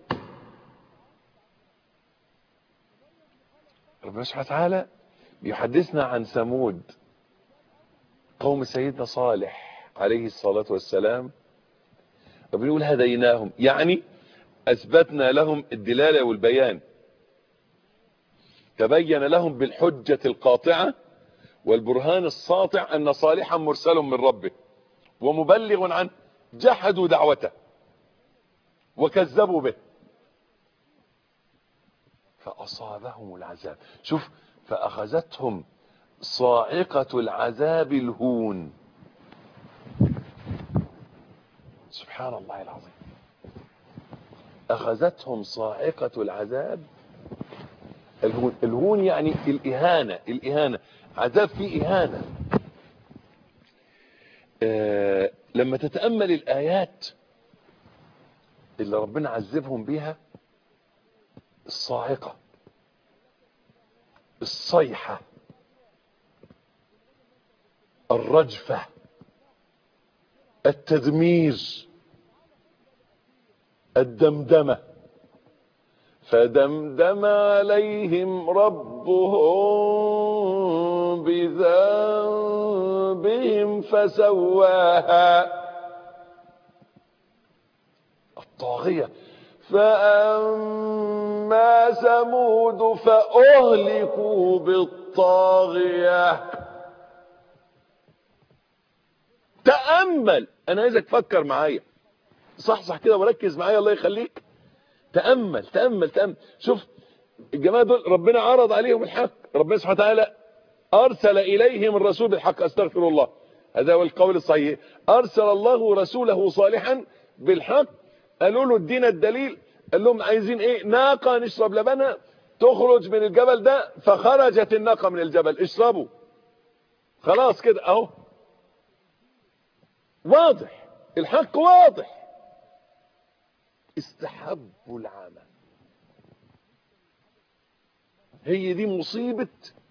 [SPEAKER 2] ربنا سبحانه وتعالى بيحدثنا عن ثمود قوم سيدنا صالح عليه الصلاة والسلام ربنا يقول هديناهم يعني أثبتنا لهم الدلالة والبيان تبين لهم بالحجة القاطعة والبرهان الساطع أن صالحا مرسل من ربه ومبلغ عنه جحدوا دعوته وكذبوا به فأصابهم العذاب شوف فأخذتهم صاعقة العذاب الهون سبحان الله العظيم أخذتهم صاعقة العذاب الهون الهون يعني الإهانة الإهانة عذاب فيه إهانة آه لما تتأمل الآيات اللي ربنا عذبهم بيها الصاعقة الصيحة الرجفة التدمير الدمدمة فدمدم عليهم ربهم بذنبهم فسواها الطاغية فأما ثمود فأهلكوا بالطاغية تأمل أنا عايزك تفكر معايا صح صح كده وركز معايا الله يخليك تأمل تأمل تأمل شوف الجماعة دول ربنا عرض عليهم الحق ربنا سبحانه وتعالى أرسل إليهم الرسول بالحق أستغفر الله هذا هو القول الصحيح أرسل الله رسوله صالحا بالحق قالوا له ادينا الدليل قال لهم عايزين ايه ناقة نشرب لبنها تخرج من الجبل ده فخرجت الناقة من الجبل اشربوا خلاص كده اهو واضح الحق واضح استحبوا العمى هي دي مصيبة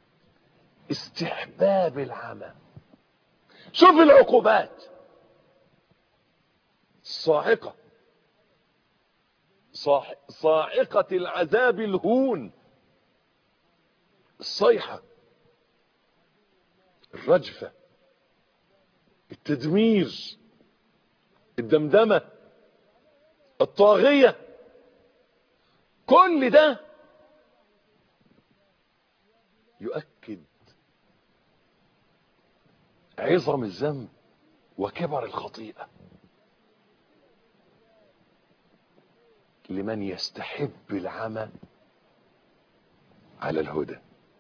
[SPEAKER 2] استحباب العمى شوف العقوبات الصاعقة صاح... صاعقة العذاب الهون الصيحة الرجفة التدمير الدمدمة الطاغية كل ده يؤكد عظم الذنب وكبر الخطيئة لمن يستحب العمى على الهدى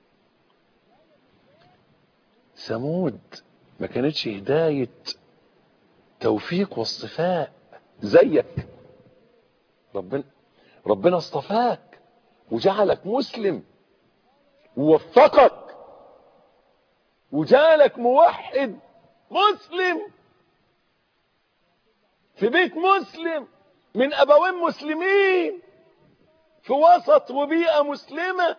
[SPEAKER 2] ثمود ما كانتش هداية توفيق واصطفاء زيك ربنا ربنا اصطفاك وجعلك مسلم ووفقك وجعلك موحد مسلم في بيت مسلم من ابوين مسلمين في وسط وبيئة مسلمة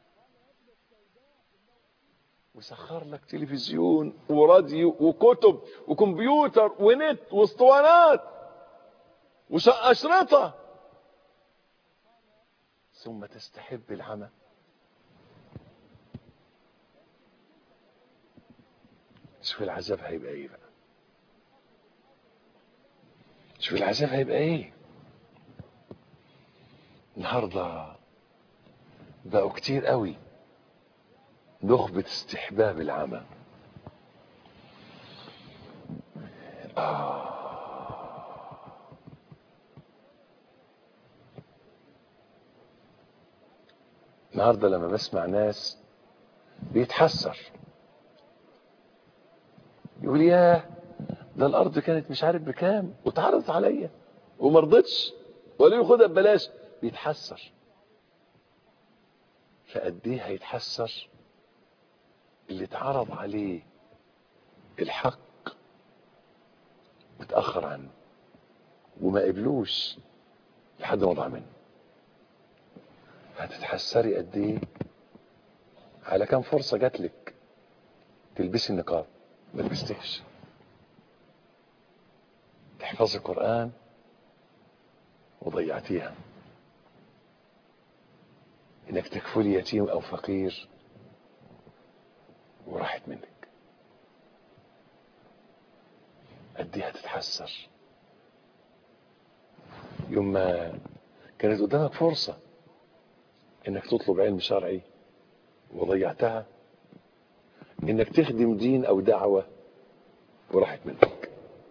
[SPEAKER 2] وسخر لك تلفزيون وراديو وكتب وكمبيوتر ونت واسطوانات وأشرطة ثم تستحب العمى شوف العذاب هيبقى ايه بقى شوف العذاب هيبقى ايه النهارده بقوا كتير قوي نخبة استحباب العمى آه. النهارده لما بسمع ناس بيتحسر يقول ياه ده الارض كانت مش عارف بكام واتعرضت عليا وما رضتش ولا ياخدها ببلاش بيتحسر فقد ايه هيتحسر اللي اتعرض عليه الحق متاخر عنه وما قبلوش لحد ما ضاع منه هتتحسري قد ايه على كام فرصه جات لك تلبسي النقاب ما لبستيش تحفظي القرآن وضيعتيها انك تكفلي يتيم او فقير وراحت منك قد ايه هتتحسر يوم ما كانت قدامك فرصة انك تطلب علم شرعي وضيعتها انك تخدم دين او دعوة وراحت منك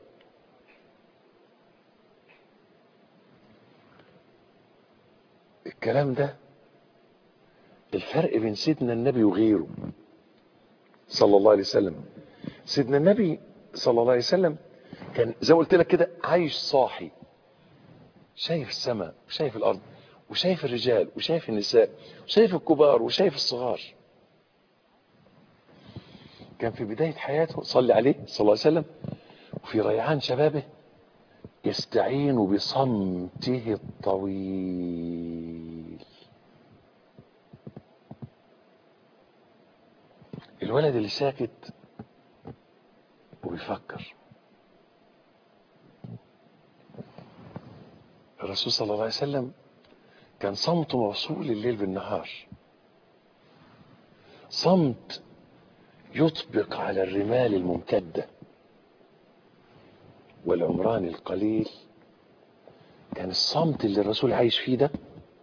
[SPEAKER 2] الكلام ده الفرق بين سيدنا النبي وغيره صلى الله عليه وسلم سيدنا النبي صلى الله عليه وسلم كان زي ما قلت لك كده عايش صاحي شايف السماء وشايف الارض وشايف الرجال وشايف النساء وشايف الكبار وشايف الصغار كان في بداية حياته صلي عليه صلى الله عليه وسلم وفي ريعان شبابه يستعين بصمته الطويل الولد اللي ساكت وبيفكر الرسول صلى الله عليه وسلم كان صمته موصول الليل بالنهار صمت يطبق على الرمال الممتدة والعمران القليل كان الصمت اللي الرسول عايش فيه ده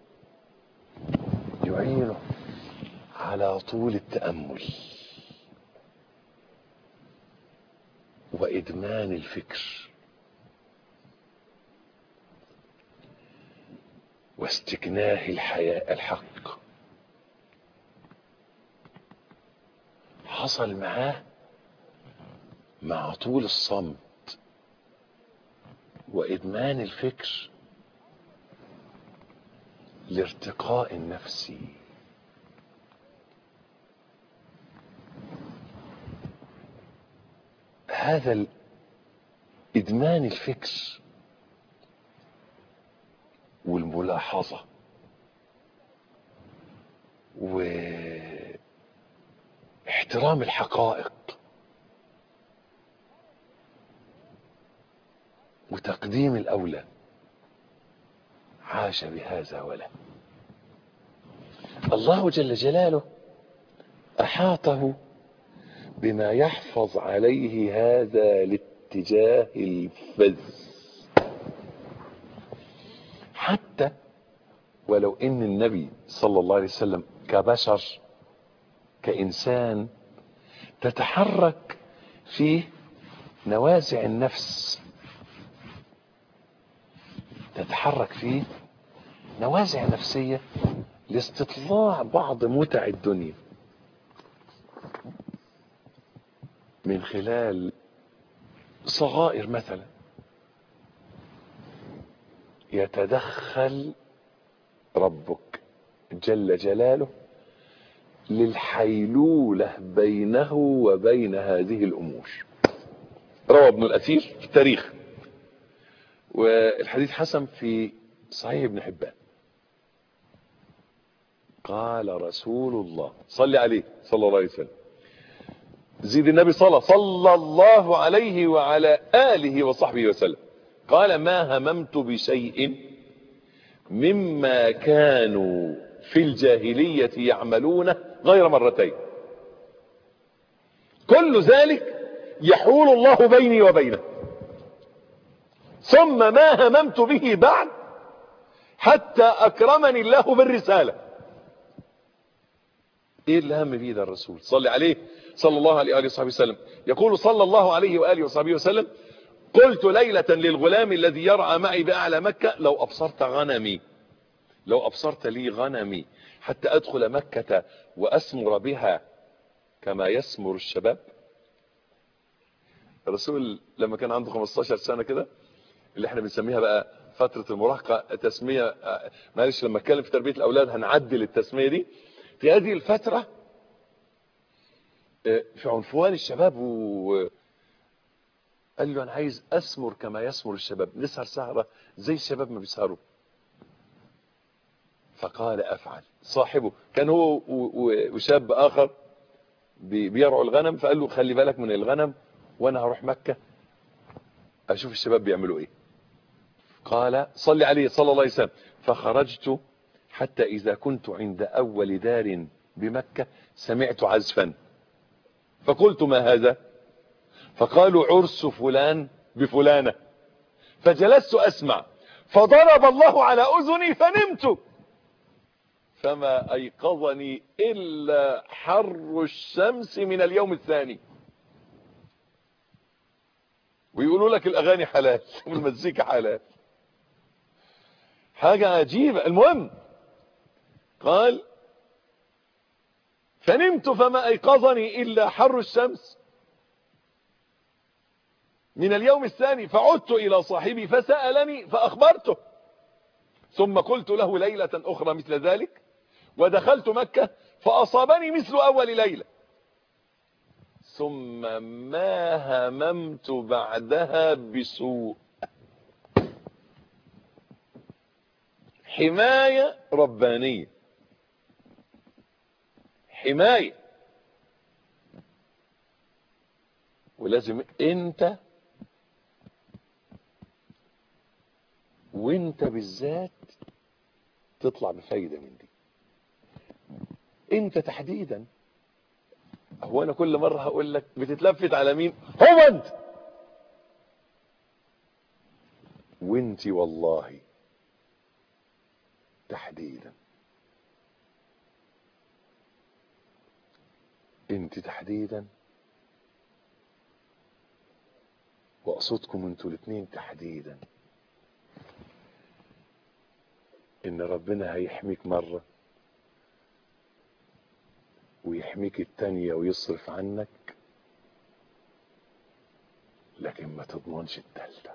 [SPEAKER 2] يعينه على طول التأمل وإدمان الفكر واستكناه الحياء الحق حصل معاه مع طول الصمت وإدمان الفكر الارتقاء النفسي هذا ال- إدمان الفكر والملاحظة واحترام الحقائق وتقديم الأولى عاش بهذا ولا الله جل جلاله أحاطه بما يحفظ عليه هذا الاتجاه الفذ حتى ولو ان النبي صلى الله عليه وسلم كبشر كإنسان تتحرك فيه نوازع النفس تتحرك فيه نوازع نفسية لاستطلاع بعض متع الدنيا من خلال صغائر مثلا يتدخل ربك جل جلاله للحيلولة بينه وبين هذه الأمور روى ابن الأثير في التاريخ والحديث حسن في صحيح ابن حبان قال رسول الله صلي عليه صلى الله عليه وسلم زيد النبي صلى صلى الله عليه وعلى آله وصحبه وسلم قال ما هممت بشيء مما كانوا في الجاهلية يعملونه غير مرتين كل ذلك يحول الله بيني وبينه ثم ما هممت به بعد حتى أكرمني الله بالرسالة ايه اللي هم بيه ده الرسول صلى عليه صلى الله عليه وآله وصحبه وسلم يقول صلى الله عليه وآله وصحبه وسلم قلت ليلة للغلام الذي يرعى معي بأعلى مكة لو أبصرت غنمي لو أبصرت لي غنمي حتى أدخل مكة وأسمر بها كما يسمر الشباب الرسول لما كان عنده 15 سنة كده اللي احنا بنسميها بقى فترة المراهقة تسمية معلش لما اتكلم في تربية الأولاد هنعدل التسمية دي في هذه الفترة في عنفوان الشباب و قال له انا عايز اسمر كما يسمر الشباب نسهر سهرة زي الشباب ما بيسهروا فقال افعل صاحبه كان هو وشاب اخر بيرعوا الغنم فقال له خلي بالك من الغنم وانا هروح مكة اشوف الشباب بيعملوا ايه قال صلي عليه صلى الله عليه وسلم فخرجت حتى اذا كنت عند اول دار بمكة سمعت عزفا فقلت ما هذا فقالوا عرس فلان بفلانة فجلست اسمع فضرب الله على اذني فنمت فما ايقظني الا حر الشمس من اليوم الثاني ويقولوا لك الاغاني حلال والمزيكا حلال حاجة عجيبة المهم قال فنمت فما ايقظني الا حر الشمس من اليوم الثاني فعدت الى صاحبي فسألني فاخبرته ثم قلت له ليلة اخرى مثل ذلك ودخلت مكة فاصابني مثل اول ليلة ثم ما هممت بعدها بسوء حماية ربانية حماية ولازم انت وانت بالذات تطلع بفايدة من دي انت تحديدا هو انا كل مرة هقول لك بتتلفت على مين هو انت وانت والله تحديدا انت تحديدا واقصدكم انتوا الاثنين تحديدا ان ربنا هيحميك مرة ويحميك التانية ويصرف عنك لكن ما تضمنش التالتة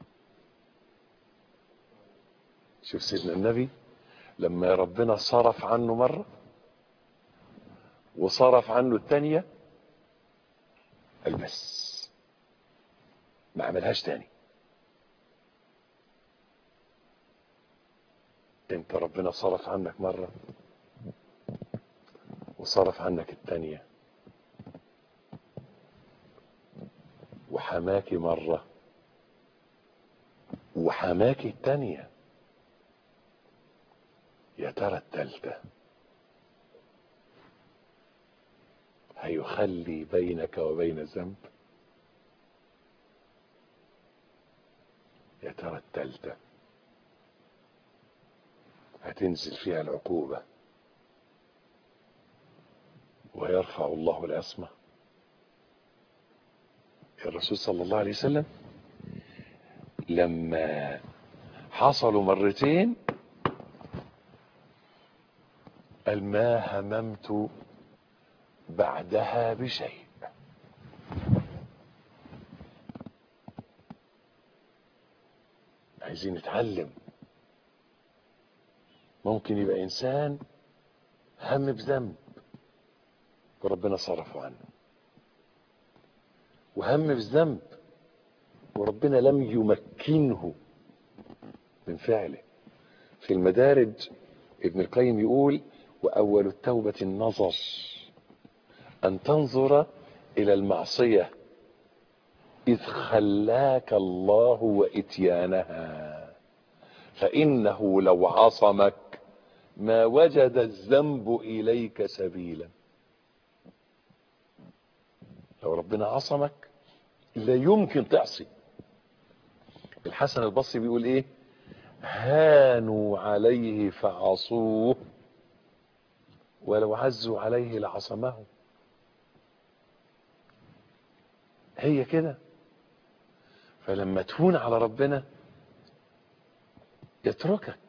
[SPEAKER 2] شوف سيدنا النبي لما ربنا صرف عنه مرة وصرف عنه التانية قال بس ما عملهاش تاني انت ربنا صرف عنك مرة وصرف عنك التانية وحماكي مرة وحماكي التانية يا ترى التالتة هيخلي بينك وبين الذنب يا ترى التالتة هتنزل فيها العقوبة ويرفع الله العصمة الرسول صلى الله عليه وسلم لما حصلوا مرتين قال ما هممت بعدها بشيء عايزين نتعلم ممكن يبقى انسان هم بذنب وربنا صرفه عنه وهم بذنب وربنا لم يمكنه من فعله في المدارج ابن القيم يقول وأول التوبة النظر أن تنظر إلى المعصية إذ خلاك الله وإتيانها فإنه لو عصمك ما وجد الذنب إليك سبيلا لو ربنا عصمك لا يمكن تعصي الحسن البصري بيقول ايه هانوا عليه فعصوه ولو عزوا عليه لعصمه هي كده فلما تهون على ربنا يتركك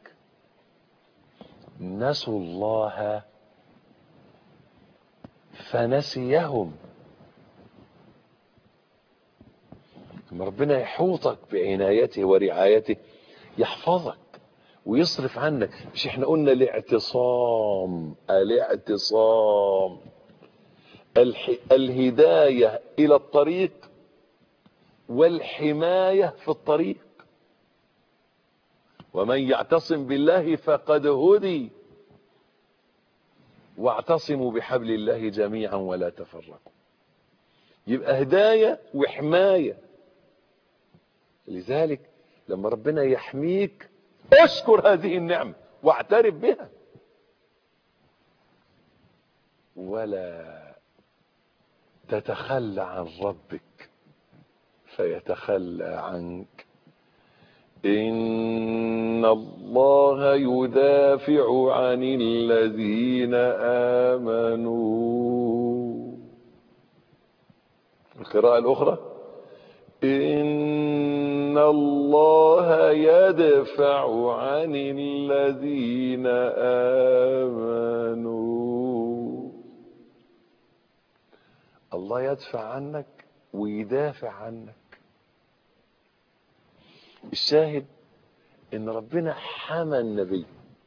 [SPEAKER 2] نسوا الله فنسيهم لما ربنا يحوطك بعنايته ورعايته يحفظك ويصرف عنك مش احنا قلنا الاعتصام الاعتصام الح... الهداية الى الطريق والحماية في الطريق ومن يعتصم بالله فقد هدي واعتصموا بحبل الله جميعا ولا تفرقوا يبقى هداية وحماية لذلك لما ربنا يحميك اشكر هذه النعمة واعترف بها ولا تتخلى عن ربك فيتخلى عنك إن الله يدافع عن الذين آمنوا القراءة الأخرى إن الله يدفع عن الذين آمنوا الله يدفع عنك ويدافع عنك الشاهد ان ربنا حمى النبي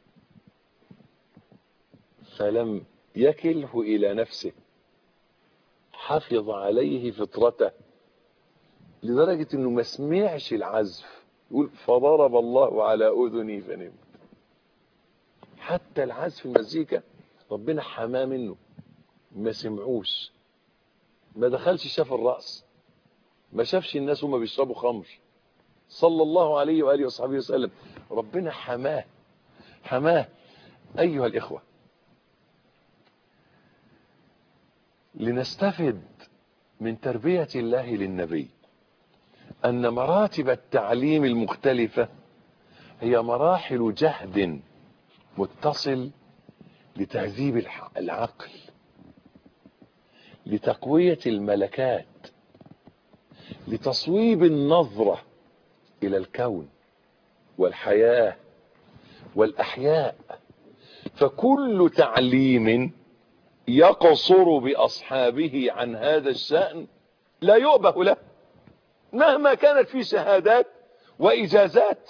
[SPEAKER 2] فلم يكله الى نفسه حفظ عليه فطرته لدرجة انه ما سمعش العزف يقول فضرب الله على اذني فنمت حتى العزف المزيكا ربنا حماه منه ما سمعوش ما دخلش شاف الرأس ما شافش الناس وما بيشربوا خمر صلى الله عليه وآله وصحبه وسلم ربنا حماه حماه أيها الإخوة لنستفد من تربية الله للنبي أن مراتب التعليم المختلفة هي مراحل جهد متصل لتهذيب الح- العقل لتقوية الملكات لتصويب النظرة إلى الكون والحياة والأحياء فكل تعليم يقصر بأصحابه عن هذا الشأن لا يؤبه له مهما كانت في شهادات وإجازات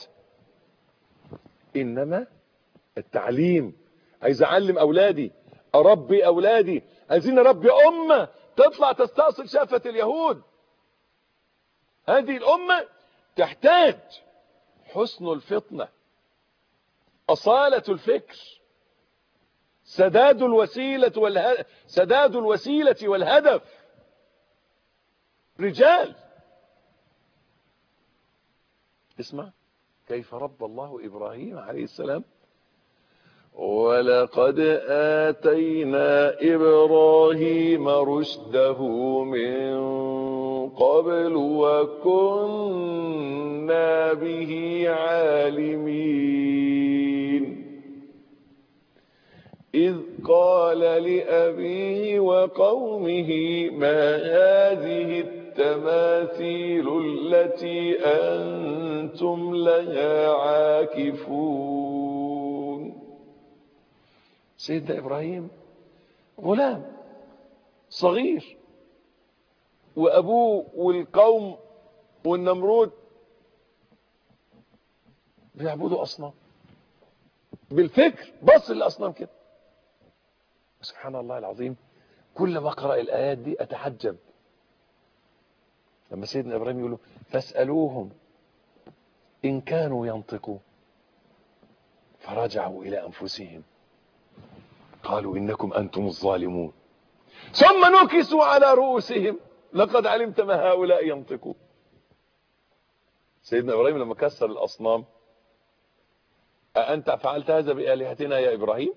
[SPEAKER 2] إنما التعليم عايز أعلم أولادي أربي أولادي عايزين نربي أمة تطلع تستأصل شافة اليهود هذه الأمة تحتاج حسن الفطنة أصالة الفكر سداد الوسيلة والهدف سداد الوسيلة والهدف رجال اسمع كيف رب الله إبراهيم عليه السلام ولقد آتينا إبراهيم رشده من قبل وكنا به عالمين إذ قال لأبيه وقومه ما هذه التماثيل التي أنتم لها عاكفون سيدنا إبراهيم غلام صغير وأبوه والقوم والنمرود بيعبدوا أصنام بالفكر بص للأصنام كده سبحان الله العظيم كل ما أقرأ الآيات دي أتحجب لما سيدنا إبراهيم يقول له فاسألوهم إن كانوا ينطقون فرجعوا إلى أنفسهم قالوا إنكم أنتم الظالمون ثم نكسوا على رؤوسهم لقد علمت ما هؤلاء ينطقون سيدنا إبراهيم لما كسر الأصنام أأنت فعلت هذا بآلهتنا يا إبراهيم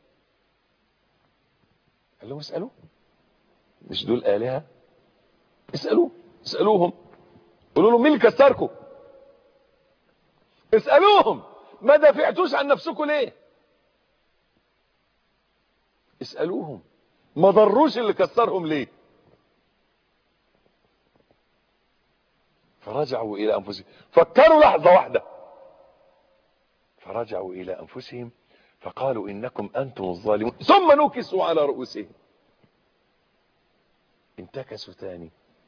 [SPEAKER 2] قال لهم اسألوا مش دول آلهة اسألوا اسألوهم قولوا لهم مين اللي كسركم اسألوهم ما دافعتوش عن نفسكم ليه اسألوهم ما ضروش اللي كسرهم ليه فرجعوا إلى أنفسهم فكروا لحظة واحدة فرجعوا إلى أنفسهم فقالوا إنكم أنتم الظالمون ثم نكسوا على رؤوسهم انتكسوا تاني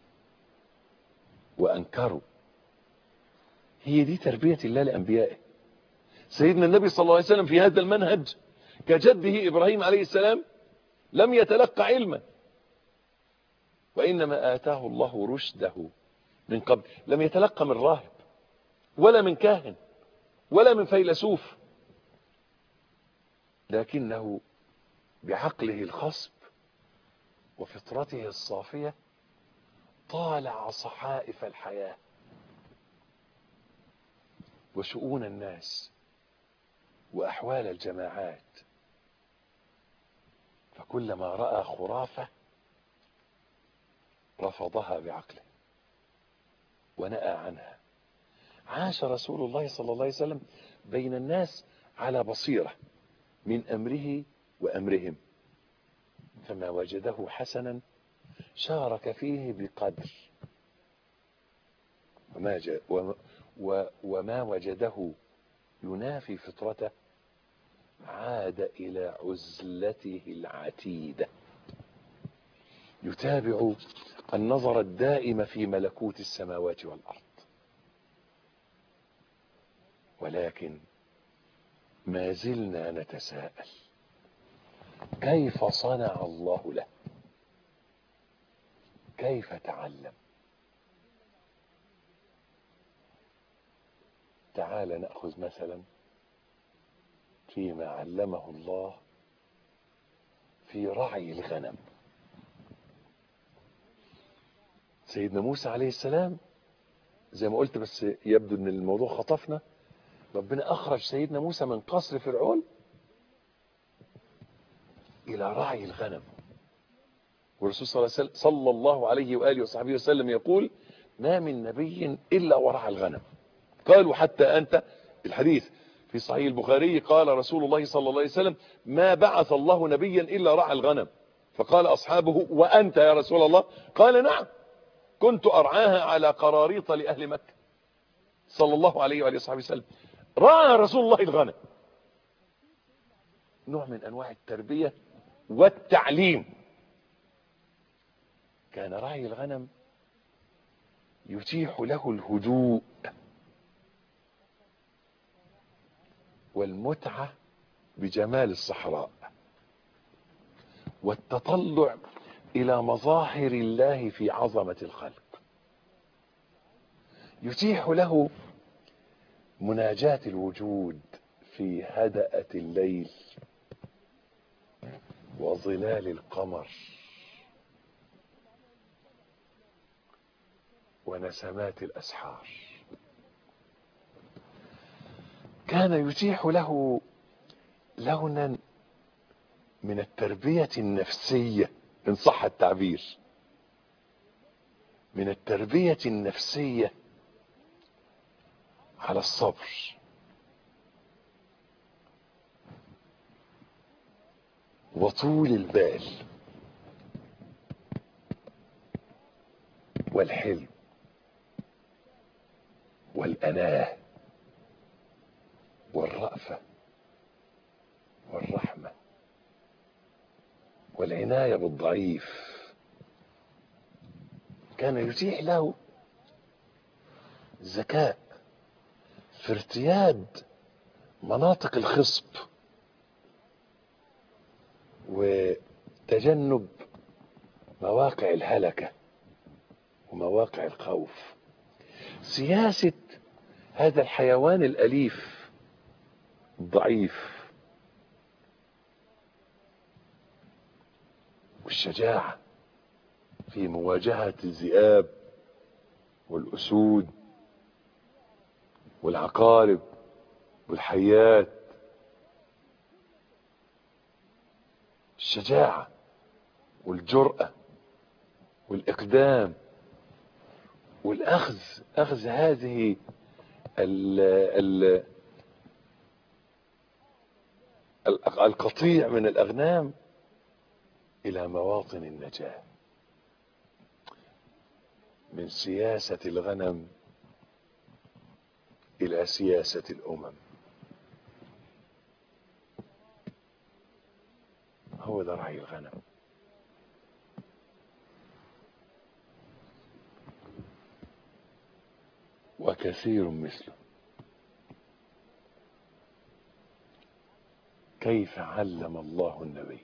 [SPEAKER 2] وأنكروا هي دي تربية الله لأنبيائه سيدنا النبي صلى الله عليه وسلم في هذا المنهج كجده إبراهيم عليه السلام لم يتلقى علما وإنما آتاه الله رشده من قبل لم يتلقى من راهب ولا من كاهن ولا من فيلسوف لكنه بعقله الخصب وفطرته الصافية طالع صحائف الحياة وشؤون الناس وأحوال الجماعات فكلما رأى خرافة رفضها بعقله ونأى عنها عاش رسول الله صلى الله عليه وسلم بين الناس على بصيرة من أمره وأمرهم فما وجده حسنا شارك فيه بقدر وما, ج... و... و... وما وجده ينافي فطرته عاد إلى عزلته العتيدة يتابع النظر الدائم في ملكوت السماوات والأرض ولكن ما زلنا نتساءل كيف صنع الله له كيف تعلم تعال نأخذ مثلا فيما علمه الله في رعي الغنم سيدنا موسى عليه السلام زي ما قلت بس يبدو ان الموضوع خطفنا ربنا اخرج سيدنا موسى من قصر فرعون الى رعي الغنم والرسول صلى الله عليه وسلم صلى الله عليه واله وصحبه وسلم يقول ما من نبي الا ورعى الغنم قالوا حتى انت الحديث في صحيح البخاري قال رسول الله صلى الله عليه وسلم ما بعث الله نبيا الا رعى الغنم فقال اصحابه وانت يا رسول الله قال نعم كنت ارعاها على قراريط لاهل مكه صلى الله عليه واله وصحبه وسلم رعى رسول الله الغنم نوع من انواع التربيه والتعليم كان رعي الغنم يتيح له الهدوء والمتعة بجمال الصحراء والتطلع إلى مظاهر الله في عظمة الخلق يتيح له مناجاة الوجود في هدأة الليل وظلال القمر ونسمات الأسحار كان يتيح له لونا من التربية النفسية إن صح التعبير من التربية النفسية على الصبر وطول البال والحلم والأناه والرأفة والرحمة والعناية بالضعيف كان يتيح له ذكاء في ارتياد مناطق الخصب وتجنب مواقع الهلكة ومواقع الخوف سياسة هذا الحيوان الأليف الضعيف والشجاعة في مواجهة الذئاب والأسود والعقارب والحيات الشجاعة والجرأة والإقدام والأخذ أخذ هذه ال ال القطيع من الأغنام إلى مواطن النجاة من سياسة الغنم إلى سياسة الأمم هو ده رعي الغنم وكثير مثله كيف علم الله النبي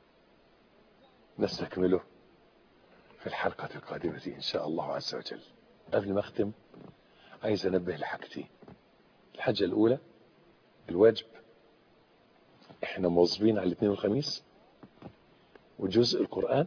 [SPEAKER 2] نستكمله في الحلقة القادمة إن شاء الله عز وجل قبل ما أختم عايز أنبه لحاجتين الحاجة الأولى الواجب احنا مواظبين على الاثنين والخميس وجزء القرآن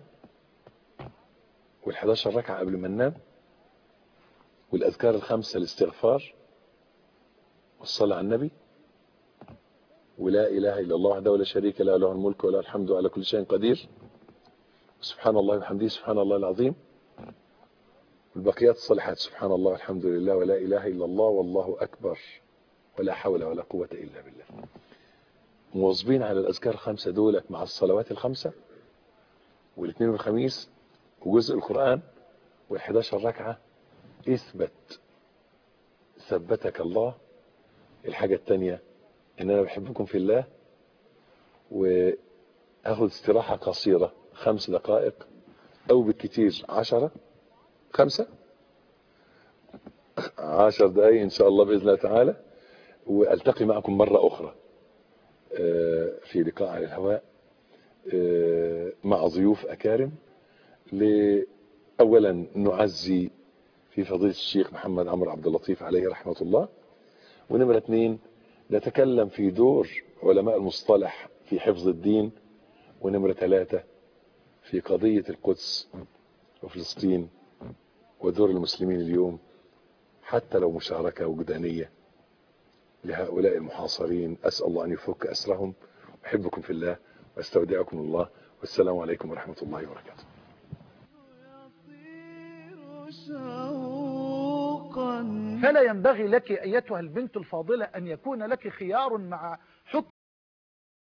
[SPEAKER 2] وال11 ركعة قبل ما ننام والأذكار الخمسة الاستغفار والصلاة على النبي ولا إله إلا الله وحده ولا شريك له له الملك وله الحمد على كل شيء قدير سبحان الله وبحمده سبحان الله العظيم والبقيات الصالحات سبحان الله والحمد لله ولا إله إلا الله والله أكبر ولا حول ولا قوة إلا بالله مواظبين على الأذكار الخمسة دولت مع الصلوات الخمسة والاثنين والخميس وجزء القرآن وال11 ركعة اثبت ثبتك الله الحاجة التانية ان انا بحبكم في الله واخد استراحة قصيرة خمس دقائق او بالكتير عشرة خمسة عشر دقايق ان شاء الله باذن الله تعالى والتقي معكم مرة اخرى في لقاء على الهواء مع ضيوف اكارم اولا نعزي في فضيلة الشيخ محمد عمرو عبد اللطيف عليه رحمة الله ونمرة اثنين نتكلم في دور علماء المصطلح في حفظ الدين ونمرة ثلاثة في قضية القدس وفلسطين ودور المسلمين اليوم حتى لو مشاركة وجدانية لهؤلاء المحاصرين أسأل الله أن يفك أسرهم أحبكم في الله واستودعكم الله والسلام عليكم ورحمة الله وبركاته
[SPEAKER 1] يطير شوقا
[SPEAKER 3] فلا ينبغي لك أيتها البنت الفاضلة أن يكون لك خيار مع